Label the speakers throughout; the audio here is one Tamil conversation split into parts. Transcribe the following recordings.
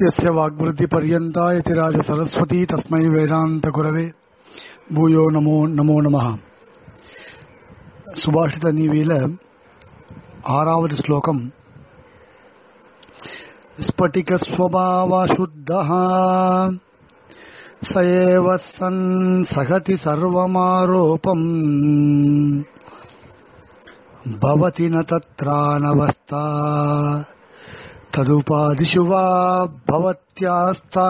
Speaker 1: यस्य वाग्वृत्तिपर्यन्ता इति राजसरस्वती तस्मै वेदान्तगुरवे பூயோ நமோ நமோ நமः சுபாஷித நீவியில ஆறாவது ஸ்லோகம் स्फटिकस्वभावशुद्धः स एव सन् सहति सर्वमारोपम् भवति न तत्रानवस्था तदुपादिषु वा भवत्यास्था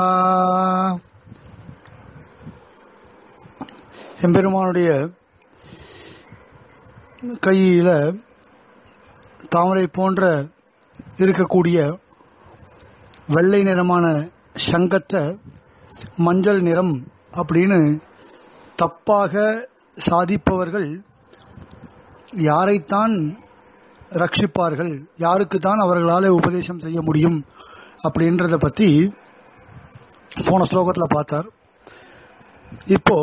Speaker 1: எம்பெருமானுடைய கையில தாமரை போன்ற இருக்கக்கூடிய வெள்ளை நிறமான சங்கத்தை மஞ்சள் நிறம் அப்படின்னு தப்பாக சாதிப்பவர்கள் யாரைத்தான் ரட்சிப்பார்கள் யாருக்கு தான் அவர்களால் உபதேசம் செய்ய முடியும் அப்படின்றத பத்தி போன ஸ்லோகத்தில் பார்த்தார் இப்போ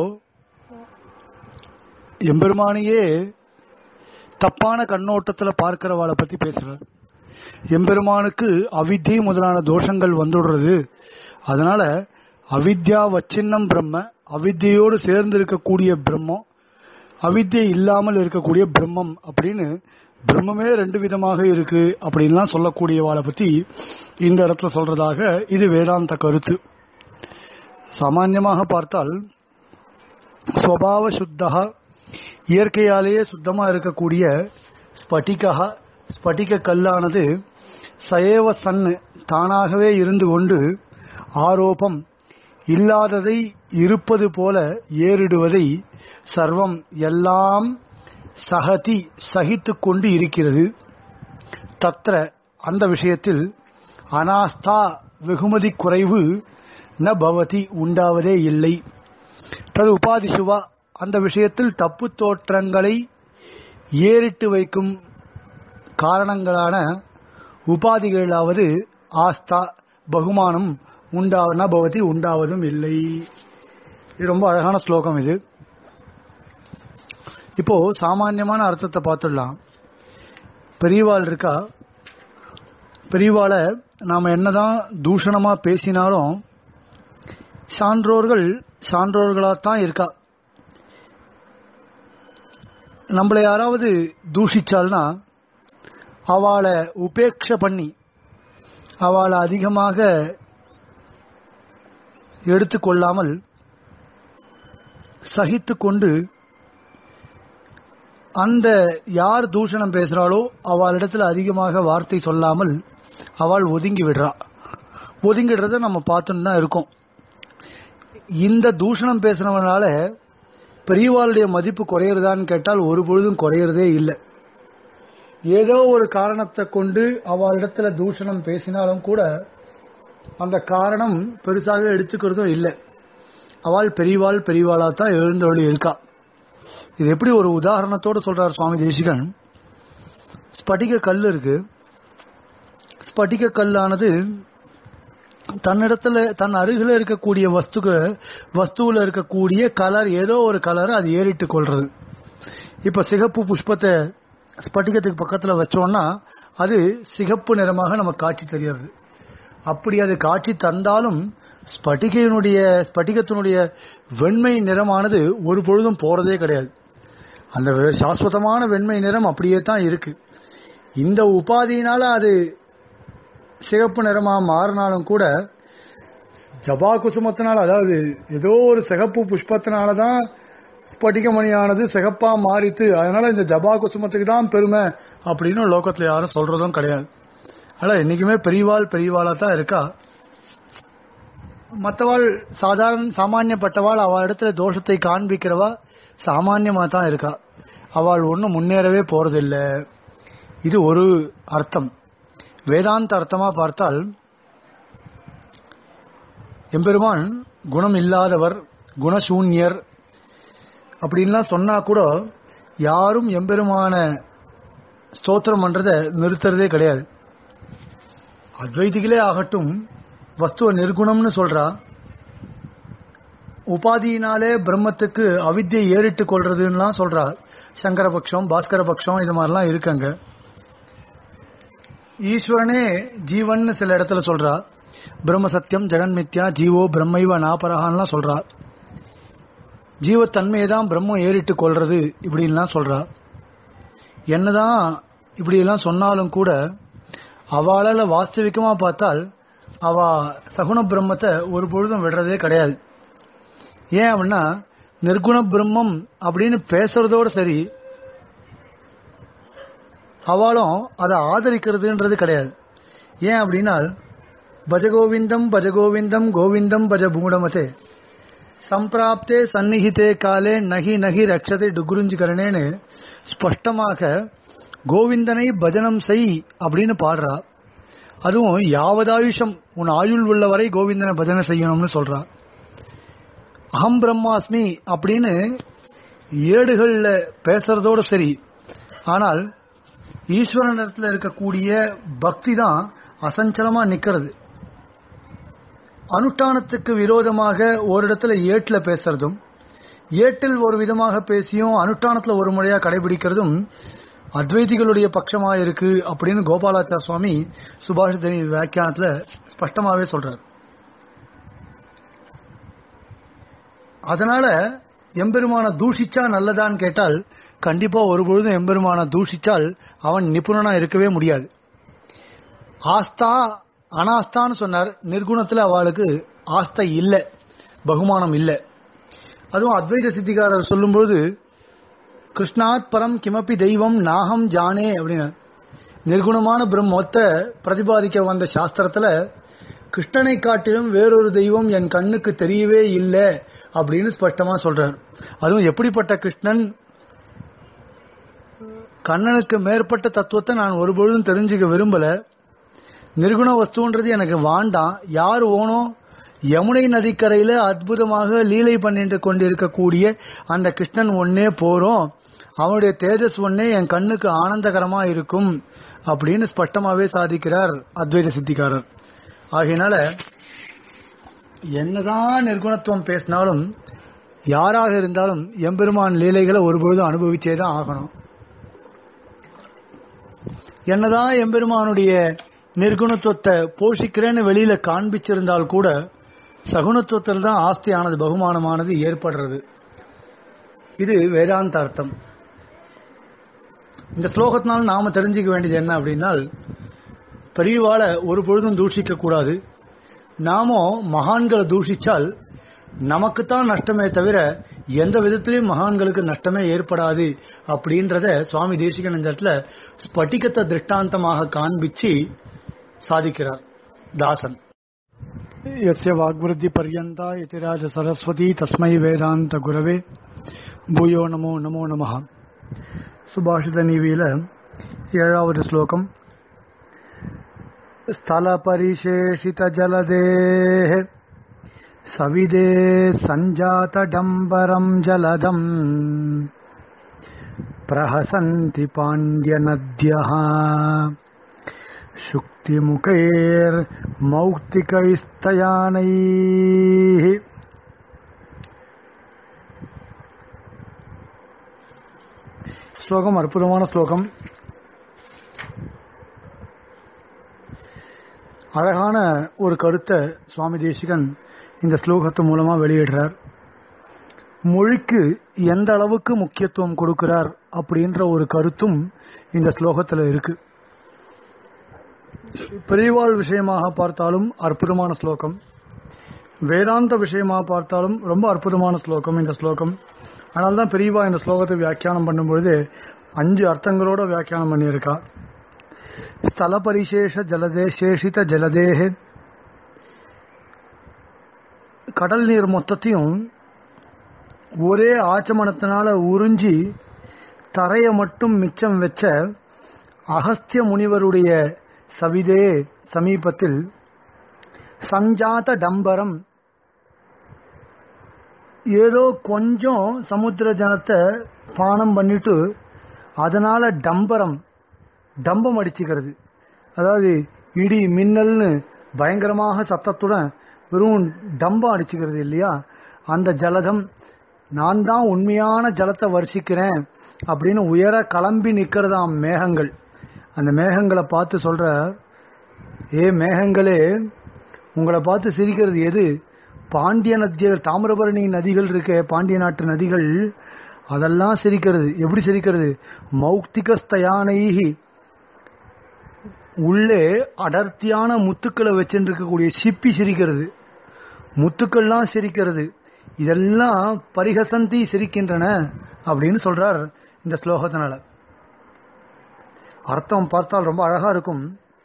Speaker 1: எம்பெருமானையே தப்பான கண்ணோட்டத்தில் பார்க்கிறவாளை பத்தி பேசுறார் எம்பெருமானுக்கு அவித்தியை முதலான தோஷங்கள் வந்துடுறது அதனால அவித்யா வச்சின்னம் பிரம்ம அவித்தியோடு சேர்ந்து இருக்கக்கூடிய பிரம்மம் அவித்தியை இல்லாமல் இருக்கக்கூடிய பிரம்மம் அப்படின்னு பிரம்மமே ரெண்டு விதமாக இருக்கு அப்படின்லாம் சொல்லக்கூடியவாளை பத்தி இந்த இடத்துல சொல்றதாக இது வேதாந்த கருத்து சாமான்யமாக பார்த்தால் ஸ்வபாவ சுத்தகா இயற்கையாலேயே சுத்தமா இருக்கக்கூடிய ஸ்பட்டிகா ஸ்பட்டிக கல்லானது சயேவ சன் தானாகவே இருந்து கொண்டு ஆரோப்பம் இல்லாததை இருப்பது போல ஏறிடுவதை சர்வம் எல்லாம் சகதி சகித்து கொண்டு இருக்கிறது தத்திர அந்த விஷயத்தில் அனாஸ்தா வெகுமதி குறைவு ந பவதி உண்டாவதே இல்லை தது உபாதிசுவா அந்த விஷயத்தில் தப்பு தோற்றங்களை ஏறிட்டு வைக்கும் காரணங்களான உபாதிகளாவது ஆஸ்தா பகுமானம் உண்டாவன பவதி உண்டாவதும் இல்லை இது ரொம்ப அழகான ஸ்லோகம் இது இப்போ சாமான்யமான அர்த்தத்தை பார்த்துடலாம் பெரியவாள் இருக்கா பெரியவாளை நாம் என்னதான் தூஷணமா பேசினாலும் சான்றோர்கள் சான்றோர்களாத்தான் இருக்கா நம்மளை யாராவது தூஷிச்சால்னா அவளை உபேட்ச பண்ணி அவளை அதிகமாக எடுத்துக்கொள்ளாமல் சகித்து கொண்டு அந்த யார் தூஷணம் பேசுறாளோ அவளிடத்துல அதிகமாக வார்த்தை சொல்லாமல் அவள் ஒதுங்கி விடுறா ஒதுங்கிடுறத நம்ம பார்த்துன்னு தான் இருக்கோம் இந்த தூஷணம் பேசுனவனால பெரியவாளுடைய மதிப்பு குறையிறதான்னு கேட்டால் ஒரு பொழுதும் குறையிறதே இல்லை ஏதோ ஒரு காரணத்தை கொண்டு அவளிடத்துல தூஷணம் பேசினாலும் கூட அந்த காரணம் பெருசாக எடுத்துக்கிறதும் இல்லை அவள் பெரியவாள் பெரியவாளா தான் எழுந்தவழி இருக்கா இது எப்படி ஒரு உதாரணத்தோடு சொல்றார் சுவாமி தேசிகன் ஸ்பட்டிக கல் இருக்கு ஸ்பட்டிக கல்லானது தன்னிடத்துல தன் அருகில் இருக்கக்கூடிய வஸ்துக்கு வஸ்துவில் இருக்கக்கூடிய கலர் ஏதோ ஒரு கலர் அது ஏறிட்டு கொள்றது இப்ப சிகப்பு புஷ்பத்தை ஸ்பட்டிகத்துக்கு பக்கத்துல வச்சோம்னா அது சிகப்பு நிறமாக நமக்கு காட்சி தெரிகிறது அப்படி அது காட்சி தந்தாலும் ஸ்பட்டிகையினுடைய ஸ்பட்டிகத்தினுடைய வெண்மை நிறமானது ஒரு பொழுதும் போறதே கிடையாது அந்த சாஸ்வதமான வெண்மை நிறம் அப்படியே தான் இருக்கு இந்த உபாதியினால அது சிகப்பு நிறமா மாறினாலும் கூட ஜபா குசுமத்தினால அதாவது ஏதோ ஒரு சிகப்பு புஷ்பத்தினால தான் ஸ்பட்டிகமணியானது சிகப்பா மாறித்து அதனால இந்த ஜபா குசுமத்துக்கு தான் பெருமை அப்படின்னு லோகத்துல யாரும் சொல்றதும் கிடையாது ஆனா என்னைக்குமே பெரியவாள் பெரியவாளா தான் இருக்கா மற்றவாள் சாதாரண சாமானியப்பட்டவாள் அவள் இடத்துல தோஷத்தை காண்பிக்கிறவா சாமானியமா தான் இருக்கா அவள் ஒன்றும் முன்னேறவே போறதில்லை இது ஒரு அர்த்தம் வேதாந்த அர்த்தமா பார்த்தால் எம்பெருமான் குணம் இல்லாதவர் குணசூன்யர் அப்படின்லாம் சொன்னா கூட யாரும் எம்பெருமான ஸ்தோத்திரம் பண்றத நிறுத்துறதே கிடையாது அத்வைதிகளே ஆகட்டும் வஸ்துவ நிர்குணம்னு சொல்றா உபாதியினாலே பிரம்மத்துக்கு அவித்தியை ஏறிட்டு கொள்றதுலாம் சொல்றா சங்கரபக்ஷம் பாஸ்கரபக்ஷம் இது மாதிரிலாம் இருக்குங்க ஈஸ்வரனே ஜீவன் சில இடத்துல சொல்றா பிரம்ம சத்தியம் ஜெகன்மித்யா ஜீவோ பிரம்மைவ நாபரகான்லாம் சொல்றா ஜீவத்தன்மையை தான் பிரம்மம் ஏறிட்டு கொள்றது இப்படின்லாம் சொல்றா என்னதான் இப்படியெல்லாம் சொன்னாலும் கூட அவளால வாஸ்தவிகமா பார்த்தால் அவ சகுண பிரம்மத்தை ஒரு பொழுதும் விடுறதே கிடையாது ஏன் அப்படின்னா நிர்குண பிரம்மம் அப்படின்னு பேசுறதோட சரி அவளும் அதை ஆதரிக்கிறதுன்றது கிடையாது ஏன் அப்படின்னா பஜகோவிந்தம் பஜகோவிந்தம் கோவிந்தம் பஜ பூடமதே சம்பிராப்தே சந்நிகிதே காலே நகி நகி ரக்ஷதை டுகுருஞ்சிகரணேன்னு ஸ்பஷ்டமாக கோவிந்தனை பஜனம் செய் அப்படின்னு பாடுறா அதுவும் யாவதாயுஷம் உன் ஆயுள் உள்ளவரை கோவிந்தனை பஜனை செய்யணும்னு சொல்றா அகம் பிரம்மாஸ்மி அப்படின்னு ஏடுகள்ல பேசுறதோட சரி ஆனால் ஈஸ்வரனிடத்துல இருக்கக்கூடிய பக்தி தான் அசஞ்சலமா நிக்கிறது அனுஷ்டானத்துக்கு விரோதமாக ஒரு இடத்துல ஏட்டுல பேசுறதும் ஏட்டில் ஒரு விதமாக பேசியும் அனுஷ்டானத்துல ஒரு முறையா கடைபிடிக்கிறதும் அத்வைதிகளுடைய பட்சமா இருக்கு அப்படின்னு கோபாலாச்சார சுவாமி சுபாஷிதனி வியாக்கியானத்துல ஸ்பஷ்டமாவே சொல்றார் அதனால எம்பெருமான தூஷிச்சா நல்லதான்னு கேட்டால் கண்டிப்பா ஒரு பொழுதும் எம்பெருமான தூஷிச்சால் அவன் நிபுணனா இருக்கவே முடியாது ஆஸ்தா அனாஸ்தான்னு சொன்னார் நிர்குணத்துல அவளுக்கு ஆஸ்தை இல்ல பகுமானம் இல்ல அதுவும் அத்வைத சித்திகாரர் சொல்லும்போது கிருஷ்ணாத் பரம் கிமப்பி தெய்வம் நாகம் ஜானே அப்படின்னு நிர்குணமான பிரம்மத்தை பிரதிபாதிக்க வந்த சாஸ்திரத்துல கிருஷ்ணனை காட்டிலும் வேறொரு தெய்வம் என் கண்ணுக்கு தெரியவே இல்லை அப்படின்னு ஸ்பஷ்டமா சொல்றார் அதுவும் எப்படிப்பட்ட கிருஷ்ணன் கண்ணனுக்கு மேற்பட்ட தத்துவத்தை நான் ஒருபொழுதும் தெரிஞ்சுக்க விரும்பல நிர்குண வஸ்துன்றது எனக்கு வாண்டாம் யார் ஓனோ யமுனை நதிக்கரையில அற்புதமாக லீலை பண்ணிட்டு கொண்டிருக்கக்கூடிய அந்த கிருஷ்ணன் ஒன்னே போறோம் அவனுடைய தேஜஸ் ஒன்னே என் கண்ணுக்கு ஆனந்தகரமா இருக்கும் அப்படின்னு ஸ்பஷ்டமாவே சாதிக்கிறார் அத்வைத சித்திகாரர் ஆகையினால என்னதான் நிர்குணத்துவம் பேசினாலும் யாராக இருந்தாலும் எம்பெருமான் லீலைகளை ஒருபொழுதும் அனுபவிச்சே தான் ஆகணும் என்னதான் எம்பெருமானுடைய நிர்குணத்துவத்தை போஷிக்கிறேன்னு வெளியில காண்பிச்சிருந்தால் கூட சகுணத்துவத்தில் தான் ஆஸ்தியானது பகுமானமானது ஏற்படுறது இது வேதாந்த அர்த்தம் இந்த ஸ்லோகத்தினால நாம தெரிஞ்சுக்க வேண்டியது என்ன அப்படின்னா பெரியவாளை ஒரு பொழுதும் தூஷிக்க கூடாது நாமும் மகான்களை தூஷிச்சால் நமக்குத்தான் நஷ்டமே தவிர எந்த விதத்திலையும் மகான்களுக்கு நஷ்டமே ஏற்படாது அப்படின்றத சுவாமி தேசிகன் இந்த இடத்துல ஸ்பட்டிகத்தை திருஷ்டாந்தமாக காண்பிச்சு சாதிக்கிறார் தாசன் यस्य वाग्वृद्धि पर्यन्ता यतिराज सरस्वती तस्मै वेदान्त गुरवे பூயோ நமோ நமோ நமஹ சுபாஷித நீவியில ஏழாவது ஸ்லோகம் ஸ்தல பரிசேஷித ஜலதே சவிதே சஞ்சாத டம்பரம் ஜலதம் பிரஹசந்தி பாண்டிய நத்யः शुक्तिमुखैर्मौक्तिकैस्तयानैः ஸ்லோகம் அற்புதமான ஸ்லோகம் அழகான ஒரு கருத்தை சுவாமி தேசிகன் இந்த ஸ்லோகத்து மூலமா வெளியிடுறார் மொழிக்கு எந்த அளவுக்கு முக்கியத்துவம் கொடுக்கிறார் அப்படின்ற ஒரு கருத்தும் இந்த ஸ்லோகத்துல இருக்கு பெரியவாள் விஷயமாக பார்த்தாலும் அற்புதமான ஸ்லோகம் வேதாந்த விஷயமாக பார்த்தாலும் ரொம்ப அற்புதமான ஸ்லோகம் இந்த ஸ்லோகம் அதனால தான் பெரியவா இந்த ஸ்லோகத்தை வியாக்கியானம் பண்ணும்பொழுது அஞ்சு அர்த்தங்களோட வியாக்கியானம் பண்ணியிருக்கா ஸ்தல பரிசேஷ ஜலதே சேஷித ஜலதேஹே கடல் நீர் மொத்தத்தையும் ஒரே ஆச்சமனத்தினால உறிஞ்சி தரைய மட்டும் மிச்சம் வச்ச அகஸ்திய முனிவருடைய சவிதே சமீபத்தில் சஞ்சாத டம்பரம் ஏதோ கொஞ்சம் சமுத்திர ஜனத்தை பானம் பண்ணிட்டு அதனால டம்பரம் டம்பம் அடிச்சுக்கிறது அதாவது இடி மின்னல்னு பயங்கரமாக சத்தத்துடன் வெறும் டம்பம் அடிச்சுக்கிறது இல்லையா அந்த ஜலதம் நான் தான் உண்மையான ஜலத்தை வர்ஷிக்கிறேன் அப்படின்னு உயர கிளம்பி நிக்கிறதாம் மேகங்கள் அந்த மேகங்களை பார்த்து சொல்ற ஏ மேகங்களே உங்களை பார்த்து சிரிக்கிறது எது பாண்டிய நதிகள் தாமிரபரணி நதிகள் இருக்க பாண்டிய நாட்டு நதிகள் அதெல்லாம் சிரிக்கிறது எப்படி சிரிக்கிறது மௌக்திகஸ்தயானைகி உள்ளே அடர்த்தியான முத்துக்களை வச்சுருக்கக்கூடிய சிப்பி சிரிக்கிறது முத்துக்கள்லாம் சிரிக்கிறது இதெல்லாம் பரிகசந்தி சிரிக்கின்றன அப்படின்னு சொல்றார் இந்த ஸ்லோகத்தினால அர்த்தம் பார்த்தால் ரொம்ப அழகா இருக்கும்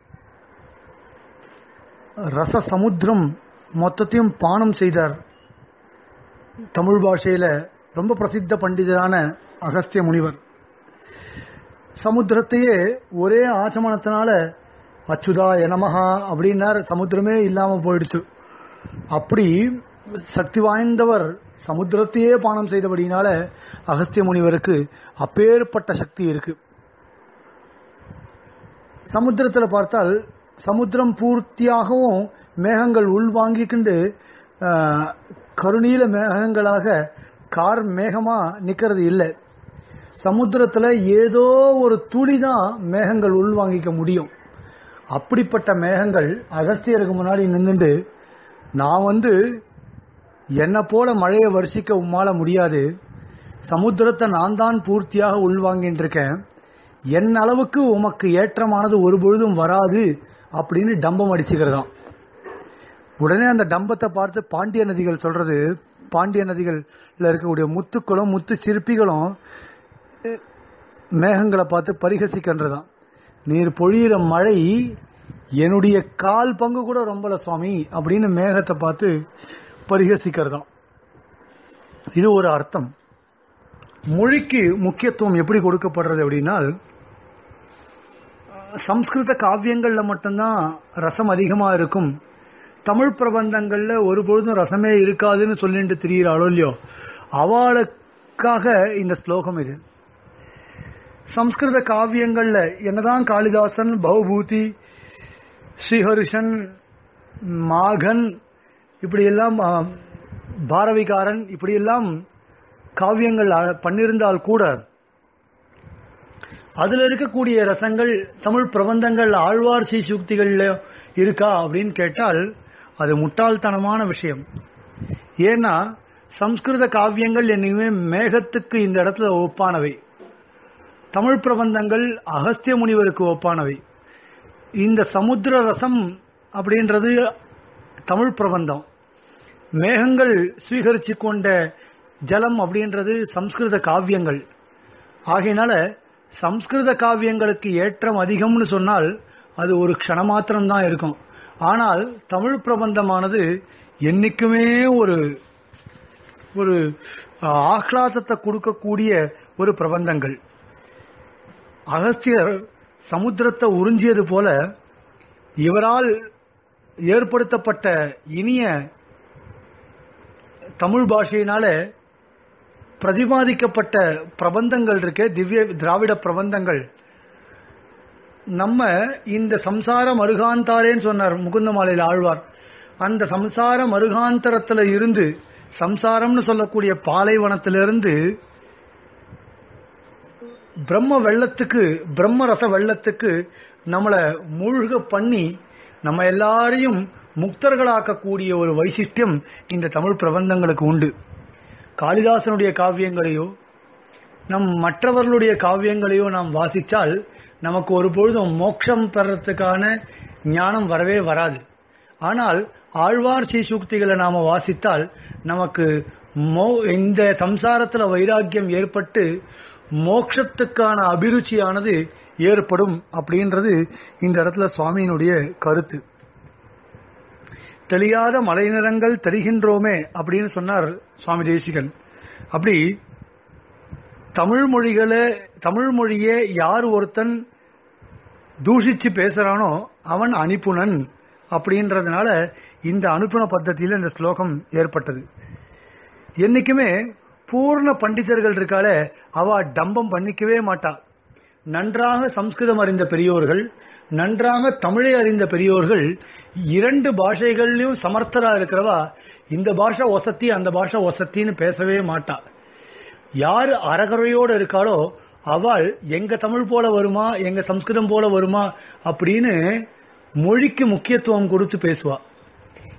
Speaker 1: ரச சமுத்திரம் மொத்தத்தையும் பானம் செய்தார் தமிழ் பாஷையில ரொம்ப பிரசித்த பண்டிதரான அகஸ்திய முனிவர் சமுத்திரத்தையே ஒரே ஆச்சமனத்தினால அச்சுதா எனமஹா அப்படின்னார் சமுத்திரமே இல்லாம போயிடுச்சு அப்படி சக்தி வாய்ந்தவர் சமுத்திரத்தையே பானம் செய்தபடினால அகஸ்திய முனிவருக்கு அப்பேற்பட்ட சக்தி இருக்கு சமுத்திரத்தில் பார்த்தால் சமுத்திரம் பூர்த்தியாகவும் மேகங்கள் உள்வாங்கிக்கிண்டு ஆஹ், கருநீல மேகங்களாக கார் மேகமா நிக்கிறது இல்லை சமுத்திரத்துல ஏதோ ஒரு துளி தான் மேகங்கள் உள்வாங்கிக்க முடியும் அப்படிப்பட்ட மேகங்கள் அகஸ்தியருக்கு முன்னாடி நின்றுண்டு நான் வந்து என்னை போல மழையை வருஷிக்க உம்மால முடியாது சமுத்திரத்தை நான் தான் பூர்த்தியாக உள்வாங்கிட்டு இருக்கேன் என் அளவுக்கு உமக்கு ஏற்றமானது ஒரு பொழுதும் வராது அப்படின்னு டம்பம் அடிச்சுக்கிறதாம் உடனே அந்த டம்பத்தை பார்த்து பாண்டிய நதிகள் சொல்றது பாண்டிய நதிகள்ல இருக்கக்கூடிய முத்துக்களும் முத்து சிற்பிகளும் மேகங்களை பார்த்து பரிகசிக்கின்றதாம் நீர் பொழியிற மழை என்னுடைய கால் பங்கு கூட ரொம்பல சுவாமி அப்படின்னு மேகத்தை பார்த்து பரிகசிக்கிறதாம் இது ஒரு அர்த்தம் மொழிக்கு முக்கியத்துவம் எப்படி கொடுக்கப்படுறது அப்படின்னா சம்ஸ்கிருத காவியங்கள்ல மட்டும்தான் ரசம் அதிகமா இருக்கும் தமிழ் பிரபந்தங்கள்ல ஒரு பொழுதும் ரசமே இருக்காதுன்னு சொல்லிட்டு திரியிறாளோ இல்லையோ அவளுக்காக இந்த ஸ்லோகம் இது சம்ஸ்கிருத காவியங்கள்ல என்னதான் காளிதாசன் பவபூதி ஸ்ரீஹரிஷன் மாகன் இப்படியெல்லாம் ஆ, பாரவிகாரன் இப்படியெல்லாம் காவியங்கள் அ- பண்ணியிருந்தால் கூட அதுல இருக்கக்கூடிய ரசங்கள் தமிழ் பிரபந்தங்கள் ஆழ்வார் சீசுக்திகள்ல இருக்கா அப்படின்னு கேட்டால் அது முட்டாள்தனமான விஷயம் ஏன்னா சம்ஸ்கிருத காவியங்கள் என்னைக்குமே மேகத்துக்கு இந்த இடத்துல ஒப்பானவை தமிழ் பிரபந்தங்கள் அகஸ்திய முனிவருக்கு ஒப்பானவை இந்த சமுத்திர ரசம் அப்படின்றது தமிழ் பிரபந்தம் மேகங்கள் ஸ்வீகரிச்சு கொண்ட ஜலம் அப்படின்றது சம்ஸ்கிருத காவியங்கள் ஆகையினால சம்ஸ்கிருத காவியங்களுக்கு ஏற்றம் அதிகம்னு சொன்னால் அது ஒரு க்ஷணமாத்திரம் தான் இருக்கும் ஆனால் தமிழ் பிரபந்தமானது என்னைக்குமே ஒரு ஒரு அஹ், ஆஹ்லாதத்தை கொடுக்கக்கூடிய ஒரு பிரபந்தங்கள் அகஸ்தியர் சமுத்திரத்தை உறிஞ்சியது போல இவரால் ஏற்படுத்தப்பட்ட இனிய தமிழ் பாஷையினால பிரதிபாதிக்கப்பட்ட பிரபந்தங்கள் இருக்கே திவ்ய திராவிட பிரபந்தங்கள் நம்ம இந்த சம்சார மருகாந்தாரேன்னு சொன்னார் முகுந்தமாலையில் ஆழ்வார் அந்த சம்சார மருகாந்தரத்துல இருந்து சம்சாரம்னு சொல்லக்கூடிய பாலைவனத்திலிருந்து பிரம்ம வெள்ளத்துக்கு பிரம்ம ரச வெள்ளத்துக்கு நம்மளை மூழ்க பண்ணி நம்ம எல்லாரையும் முக்தர்களாக்கக்கூடிய ஒரு வைசிஷ்டியம் இந்த தமிழ் பிரபந்தங்களுக்கு உண்டு காளிதாசனுடைய காவியங்களையோ நம் மற்றவர்களுடைய காவியங்களையோ நாம் வாசித்தால் நமக்கு ஒரு பொழுதும் மோட்சம் பெறத்துக்கான ஞானம் வரவே வராது ஆனால் ஆழ்வார் சீசூக்திகளை நாம வாசித்தால் நமக்கு மோ இந்த சம்சாரத்துல வைராக்கியம் ஏற்பட்டு மோட்சத்துக்கான அபிருச்சியானது ஏற்படும் அப்படின்றது இந்த இடத்துல சுவாமியினுடைய கருத்து தெளியாத மலைநிறங்கள் தெரிகின்றோமே அப்படின்னு சொன்னார் சுவாமி தேசிகன் அப்படி தமிழ் மொழிகளை தமிழ் மொழியே யார் ஒருத்தன் தூஷிச்சு பேசுறானோ அவன் அனுப்புனன் அப்படின்றதுனால இந்த அனுப்புன பద్ధதியில் இந்த ஸ்லோகம் ஏற்பட்டது என்னைக்குமே பூர்ண பண்டிதர்கள் இருக்காளே அவ டம்பம் பண்ணிக்கவே மாட்டா நன்றாக சம்ஸ்கிருதம் அறிந்த பெரியோர்கள் நன்றாக தமிழை அறிந்த பெரியோர்கள் இரண்டு பாஷைகள்லயும் சமர்த்தரா இருக்கிறவா இந்த பாஷை ஒசத்தி அந்த பாஷை ஒசத்தின்னு பேசவே மாட்டா யார் அறகுறையோடு இருக்காளோ அவள் எங்க தமிழ் போல வருமா எங்க சம்ஸ்கிருதம் போல வருமா அப்படின்னு மொழிக்கு முக்கியத்துவம் கொடுத்து பேசுவா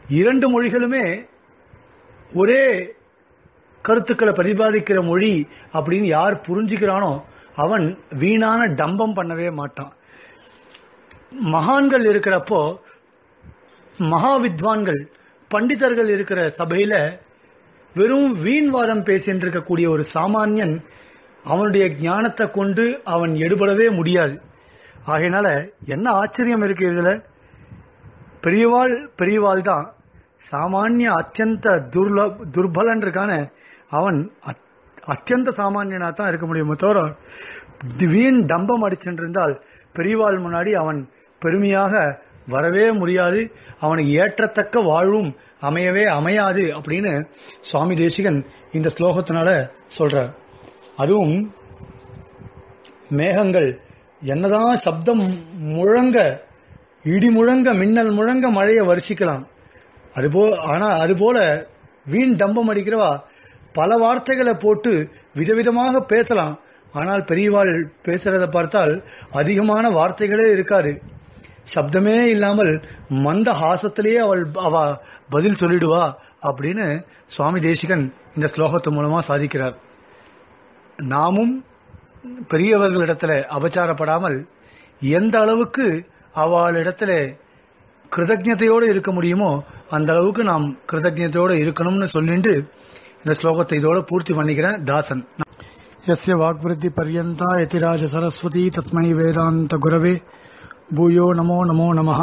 Speaker 1: இரண்டு மொழிகளுமே ஒரே கருத்துக்களை பிரதிபாதிக்கிற மொழி அப்படின்னு யார் புரிஞ்சுக்கிறானோ அவன் வீணான டம்பம் பண்ணவே மாட்டான் மகான்கள் இருக்கிறப்போ மகா வித்வான்கள் பண்டிதர்கள் இருக்கிற சபையில வெறும் வீண்வாதம் பேசிட்டு இருக்கக்கூடிய ஒரு சாமானியன் அவனுடைய ஞானத்தை கொண்டு அவன் எடுபடவே முடியாது ஆகையினால என்ன ஆச்சரியம் இருக்கு இதுல பெரியவாள் பெரியவாள் தான் சாமானிய அத்தியந்த துர்ல துர்பலன் இருக்கான அவன் அத்- அத்தியந்த சாமானியனா தான் இருக்க முடியுமே தவிர வீண் டம்பம் அடிச்சுட்டு இருந்தால் பெரியவாள் முன்னாடி அவன் பெருமையாக வரவே முடியாது அவனுக்கு ஏற்றத்தக்க வாழ்வும் அமையவே அமையாது அப்படின்னு சுவாமி தேசிகன் இந்த ஸ்லோகத்தினால சொல்றார் அதுவும் மேகங்கள் என்னதான் சப்தம் முழங்க இடி முழங்க மின்னல் முழங்க மழையை வருஷிக்கலாம் அதுபோ ஆனா அதுபோல வீண் டம்பம் அடிக்கிறவா பல வார்த்தைகளை போட்டு விதவிதமாக பேசலாம் ஆனால் பெரியவாள் பேசுறத பார்த்தால் அதிகமான வார்த்தைகளே இருக்காது சப்தமே இல்லாமல் மந்த ஹாசத்திலேயே அவள் அவ பதில் சொல்லிடுவா அப்படின்னு சுவாமி தேசிகன் இந்த ஸ்லோகத்து மூலமா சாதிக்கிறார் நாமும் பெரியவர்களிடத்துல அபச்சாரப்படாமல் எந்த அளவுக்கு அவளிடத்துல கிருதஜதையோடு இருக்க முடியுமோ அந்த அளவுக்கு நாம் கிருதஜதையோடு இருக்கணும்னு சொல்லிட்டு இந்த ஸ்லோகத்தை இதோட பூர்த்தி பண்ணிக்கிறேன் தாசன் यस्य वाग्वृद्धि पर्यन्ता यतिराज सरस्वती तस्मै वेदान्त गुरवे பூயோ நமோ நமோ நமः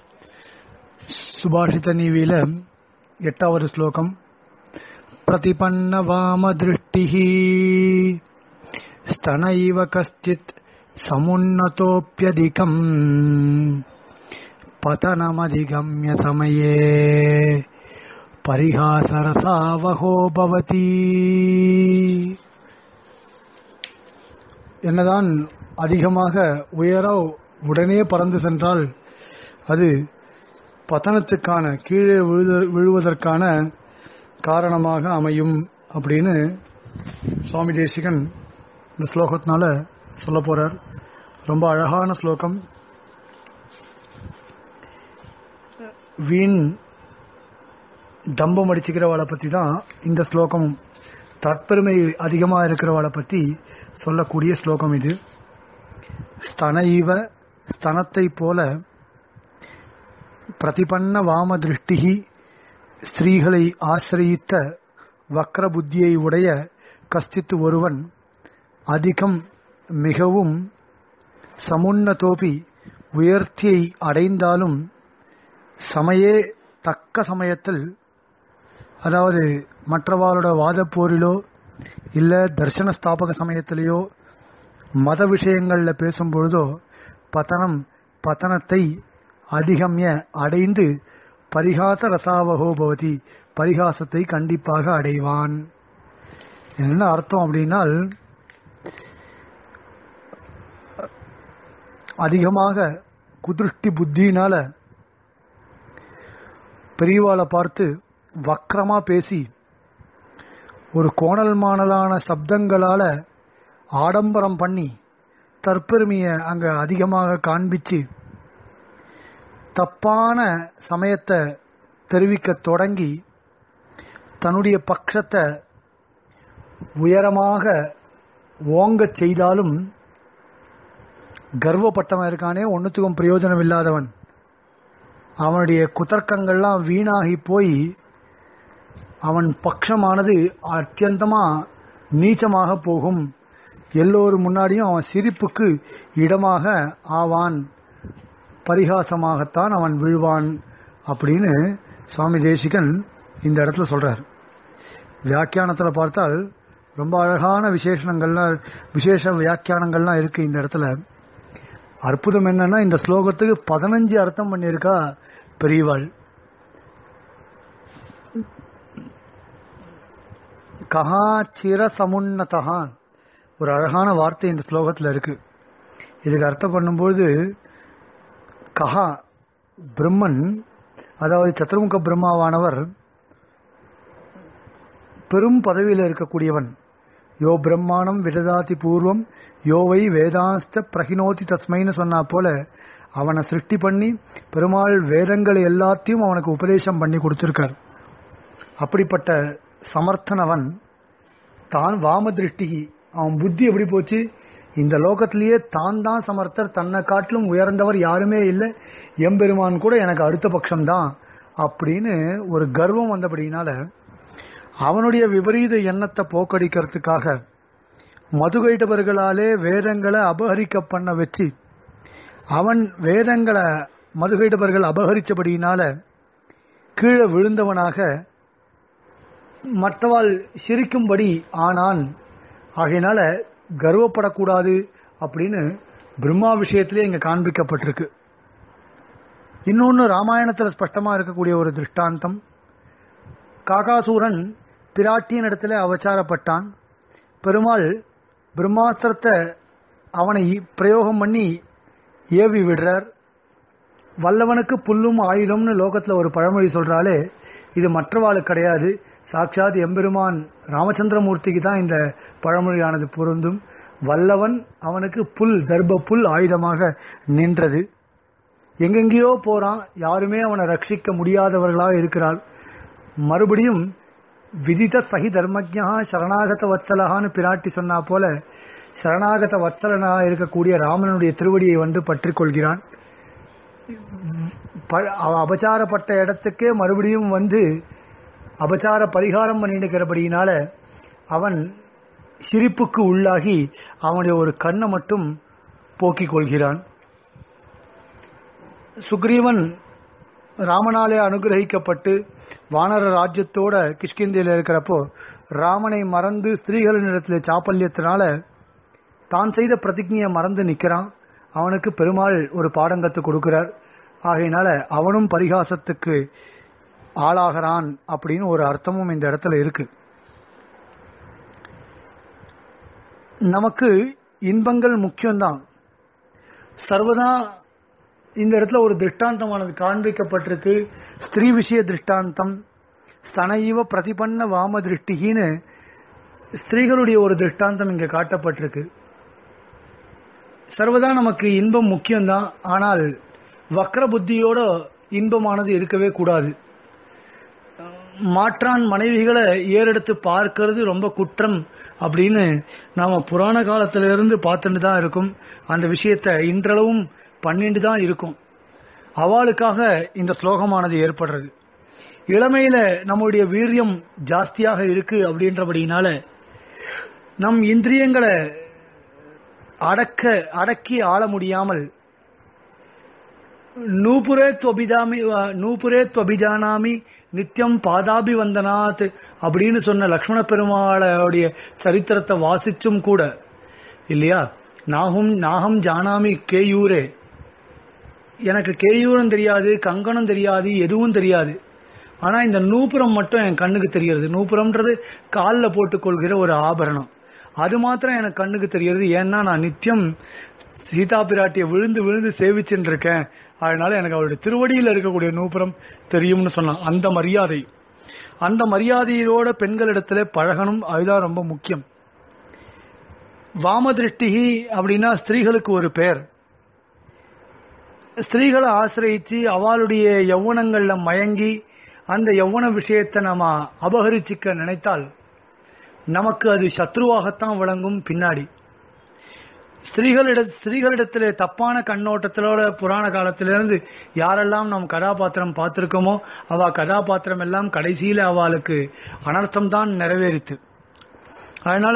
Speaker 1: சுபாஷித நீவியில எட்டாவது ஸ்லோகம் பிரதிபன்ன வாம திருஷ்டிஹி स्तन इव कश्चित् समुन्नतोऽप्यधिकम् पतनमधिगम्य समये परिहासरसावहो भवति என்னதான் அதிகமாக உயர உடனே பறந்து சென்றால் அது பதனத்துக்கான கீழே விழுத- விழுவதற்கான காரணமாக அமையும் அப்படின்னு சுவாமி தேசிகன் இந்த ஸ்லோகத்தினால சொல்ல போறார் ரொம்ப அழகான ஸ்லோகம் வீண் தம்பம் அடிச்சுக்கிறவளை பத்தி தான் இந்த ஸ்லோகம் தற்பெருமை அதிகமாக இருக்கிறவளை பத்தி சொல்லக்கூடிய ஸ்லோகம் இது ஸ்தன ஈவ ஸ்தனத்தை போல பிரதிபன்ன வாம திருஷ்டிகி ஸ்திரீகளை ஆசிரியித்த வக்ர புத்தியை உடைய கஸ்தித்து ஒருவன் அதிகம் மிகவும் சமுன்னதோபி உயர்த்தியை அடைந்தாலும் சமயே தக்க சமயத்தில் அதாவது மற்றவாளோட வாதப்போரிலோ இல்ல தர்சன ஸ்தாபக சமயத்திலேயோ மத விஷயங்கள்ல பேசும்பொழுதோ பதனம் பதனத்தை அதிகம்ய அடைந்து பரிகாச ரசாவகோ பவதி பரிகாசத்தை கண்டிப்பாக அடைவான் என்ன அர்த்தம் அப்படின்னால் அதிகமாக குதிருஷ்டி புத்தியினால பெரியவாளை பார்த்து வக்கரமா பேசி ஒரு கோணல் மாணலான சப்தங்களால ஆடம்பரம் பண்ணி தற்பெருமைய அங்க அதிகமாக காண்பிச்சு தப்பான சமயத்தை தெரிவிக்க தொடங்கி தன்னுடைய பட்சத்தை உயரமாக ஓங்கச் செய்தாலும் கர்வப்பட்டவன் இருக்கானே ஒன்னுத்துக்கும் பிரயோஜனம் இல்லாதவன் அவனுடைய குதர்க்கங்கள்லாம் வீணாகி போய் அவன் பட்சமானது அத்தியந்தமா நீச்சமாக போகும் எல்லோரும் முன்னாடியும் அவன் சிரிப்புக்கு இடமாக ஆவான் பரிகாசமாகத்தான் அவன் விழுவான் அப்படின்னு சுவாமி தேசிகன் இந்த இடத்துல சொல்றார் வியாக்கியானத்துல பார்த்தால் ரொம்ப அழகான விசேஷணங்கள்லாம் விசேஷ வியாக்கியானங்கள்லாம் இருக்கு இந்த இடத்துல அற்புதம் என்னன்னா இந்த ஸ்லோகத்துக்கு பதினஞ்சு அர்த்தம் பண்ணியிருக்கா பெரியவாள் கஹா சிர சமுன்னதா ஒரு அழகான வார்த்தை இந்த ஸ்லோகத்துல இருக்கு இதுக்கு அர்த்தம் பண்ணும்போது கஹா பிரம்மன் அதாவது சத்துர்முக பிரம்மாவானவர் பெரும் பதவியில் இருக்கக்கூடியவன் யோ பிரம்மாணம் விததாதி பூர்வம் யோவை வேதாஸ்த பிரகினோதி தஸ்மைன்னு சொன்னா போல அவனை சிருஷ்டி பண்ணி பெருமாள் வேதங்கள் எல்லாத்தையும் அவனுக்கு உபதேசம் பண்ணி கொடுத்திருக்கார் அப்படிப்பட்ட சமர்த்தன் அவன் தான் வாம திருஷ்டி அவன் புத்தி எப்படி போச்சு இந்த லோகத்திலேயே தான் தான் சமர்த்தர் தன்னை காட்டிலும் உயர்ந்தவர் யாருமே இல்லை எம்பெருமான் கூட எனக்கு அடுத்த பட்சம்தான் அப்படின்னு ஒரு கர்வம் வந்தபடினால அவனுடைய விபரீத எண்ணத்தை போக்கடிக்கிறதுக்காக மதுகைட்டவர்களாலே வேதங்களை அபகரிக்க பண்ண வச்சு அவன் வேதங்களை மதுகைட்டவர்கள் அபகரிச்சபடியினால கீழே விழுந்தவனாக மற்றவாள் சிரிக்கும்படி ஆனான் ஆகையினால கர்வப்படக்கூடாது அப்படின்னு பிரம்மா விஷயத்திலே இங்க காண்பிக்கப்பட்டிருக்கு இன்னொன்னு ராமாயணத்துல ஸ்பஷ்டமா இருக்கக்கூடிய ஒரு திருஷ்டாந்தம் காகாசூரன் பிராட்டியின் இடத்துல அவச்சாரப்பட்டான் பெருமாள் பிரம்மாஸ்திரத்தை அவனை பிரயோகம் பண்ணி ஏவி விடுறார் வல்லவனுக்கு புல்லும் ஆயுதம்னு லோகத்துல ஒரு பழமொழி சொல்றாலே இது மற்றவாளுக்கு கிடையாது சாட்சாத் எம்பெருமான் ராமச்சந்திரமூர்த்திக்கு தான் இந்த பழமொழியானது பொருந்தும் வல்லவன் அவனுக்கு புல் தர்ப புல் ஆயுதமாக நின்றது எங்கெங்கேயோ போறான் யாருமே அவனை ரட்சிக்க முடியாதவர்களாக இருக்கிறாள் மறுபடியும் விதித சகி தர்மஜா சரணாகத வத்சலகான்னு பிராட்டி சொன்னா போல சரணாகத வத்சலனாக இருக்கக்கூடிய ராமனுடைய திருவடியை வந்து பற்றி கொள்கிறான் ப- அவ- அபச்சாரப்பட்ட இடத்துக்கே மறுபடியும் வந்து அபச்சார பரிகாரம் பண்ணிருக்கிறபடியினால அவன் சிரிப்புக்கு உள்ளாகி அவனுடைய ஒரு கண்ணை மட்டும் போக்கிக் கொள்கிறான் சுக்ரீவன் ராமனாலே அனுகிரகிக்கப்பட்டு வானர ராஜ்யத்தோட கிஷ்கிந்தியில் இருக்கிறப்போ ராமனை மறந்து ஸ்திரீகளினிடத்தில் சாப்பல்யத்தினால தான் செய்த பிரதிஜையை மறந்து நிக்கிறான் அவனுக்கு பெருமாள் ஒரு பாடங்கத்து கொடுக்கிறார் ஆகையினால அவனும் பரிகாசத்துக்கு ஆளாகிறான் அப்படின்னு ஒரு அர்த்தமும் இந்த இடத்துல இருக்கு நமக்கு இன்பங்கள் முக்கியம்தான் சர்வதா இந்த இடத்துல ஒரு திருஷ்டாந்தமானது காண்பிக்கப்பட்டிருக்கு ஸ்திரீ விஷய திருஷ்டாந்தம் ஸ்தனைவ பிரதிபன்ன வாம திருஷ்டிகின்னு ஸ்திரீகளுடைய ஒரு திருஷ்டாந்தம் இங்க காட்டப்பட்டிருக்கு சர்வதா நமக்கு இன்பம் முக்கியம்தான் ஆனால் வக்ர புத்தியோட இன்பமானது இருக்கவே கூடாது மாற்றான் மனைவிகளை ஏறெடுத்து பார்க்கிறது ரொம்ப குற்றம் அப்படின்னு நாம புராண காலத்துல இருந்து பார்த்துட்டு தான் இருக்கும் அந்த விஷயத்தை இன்றளவும் பண்ணிட்டு தான் இருக்கும் அவளுக்காக இந்த ஸ்லோகமானது ஏற்படுறது இளமையில நம்முடைய வீரியம் ஜாஸ்தியாக இருக்கு அப்படின்றபடினால நம் இந்திரியங்களை அடக்க அடக்கி ஆள முடியாமல் நூபுரே துவபிதாமி நூபுரே துவபிஜானாமி நித்தியம் பாதாபி வந்தனாத் அப்படின்னு சொன்ன லக்ஷ்மண பெருமாளுடைய சரித்திரத்தை வாசிச்சும் கூட இல்லையா நாகும் நாகம் ஜானாமி கேயூரே எனக்கு கேயூரம் தெரியாது கங்கணம் தெரியாது எதுவும் தெரியாது ஆனா இந்த நூப்புரம் மட்டும் என் கண்ணுக்கு தெரிகிறது நூப்புரம்ன்றது காலில் போட்டுக்கொள்கிற ஒரு ஆபரணம் அது மாத்திரம் எனக்கு கண்ணுக்கு தெரிகிறது ஏன்னா நான் நித்தியம் சீதா பிராட்டியை விழுந்து விழுந்து சேவிச்சுட்டு இருக்கேன் அதனால எனக்கு அவருடைய திருவடியில் இருக்கக்கூடிய நூப்புரம் தெரியும்னு சொன்னான் அந்த மரியாதை அந்த மரியாதையோட பெண்களிடத்துல பழகணும் அதுதான் ரொம்ப முக்கியம் வாமதிருஷ்டிகி அப்படின்னா ஸ்திரீகளுக்கு ஒரு பெயர் ஸ்திரீகளை ஆசிரியிச்சு அவளுடைய யௌவனங்கள்ல மயங்கி அந்த யௌவன விஷயத்தை நாம அபகரிச்சிக்க நினைத்தால் நமக்கு அது சத்ருவாகத்தான் விளங்கும் பின்னாடி ஸ்திரீகளிட ஸ்திரீகளிடத்துல தப்பான கண்ணோட்டத்திலோட புராண காலத்திலிருந்து யாரெல்லாம் நாம் கதாபாத்திரம் பார்த்திருக்கோமோ அவ கதாபாத்திரம் எல்லாம் கடைசியில அவளுக்கு அனர்த்தம் தான் நிறைவேறித்து அதனால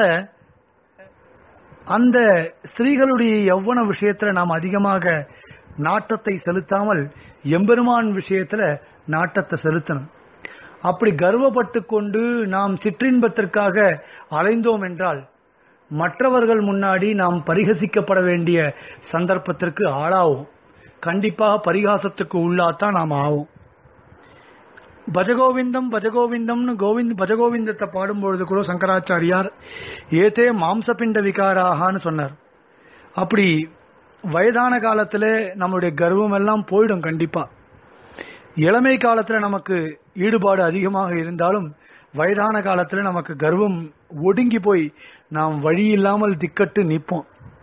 Speaker 1: அந்த ஸ்திரீகளுடைய யௌவன விஷயத்துல நாம் அதிகமாக நாட்டத்தை செலுத்தாமல் எம்பெருமான் விஷயத்துல நாட்டத்தை செலுத்தணும் அப்படி கர்வப்பட்டு கொண்டு நாம் சிற்றின்பத்திற்காக அலைந்தோம் என்றால் மற்றவர்கள் முன்னாடி நாம் பரிகசிக்கப்பட வேண்டிய சந்தர்ப்பத்திற்கு ஆளாவோம் கண்டிப்பாக பரிகாசத்துக்கு உள்ளாத்தான் நாம் ஆவோம் பஜகோவிந்தம் பஜகோவிந்தம்னு கோவிந்த் பஜகோவிந்தத்தை பாடும்பொழுது கூட சங்கராச்சாரியார் ஏதே மாம்சபிண்ட விகாராகான்னு சொன்னார் அப்படி வயதான காலத்துல நம்மளுடைய கர்வம் எல்லாம் போயிடும் கண்டிப்பா இளமை காலத்துல நமக்கு ஈடுபாடு அதிகமாக இருந்தாலும் வயதான காலத்துல நமக்கு கர்வம் ஒடுங்கி போய் நாம் வழி இல்லாமல் திக்கட்டு நிற்போம்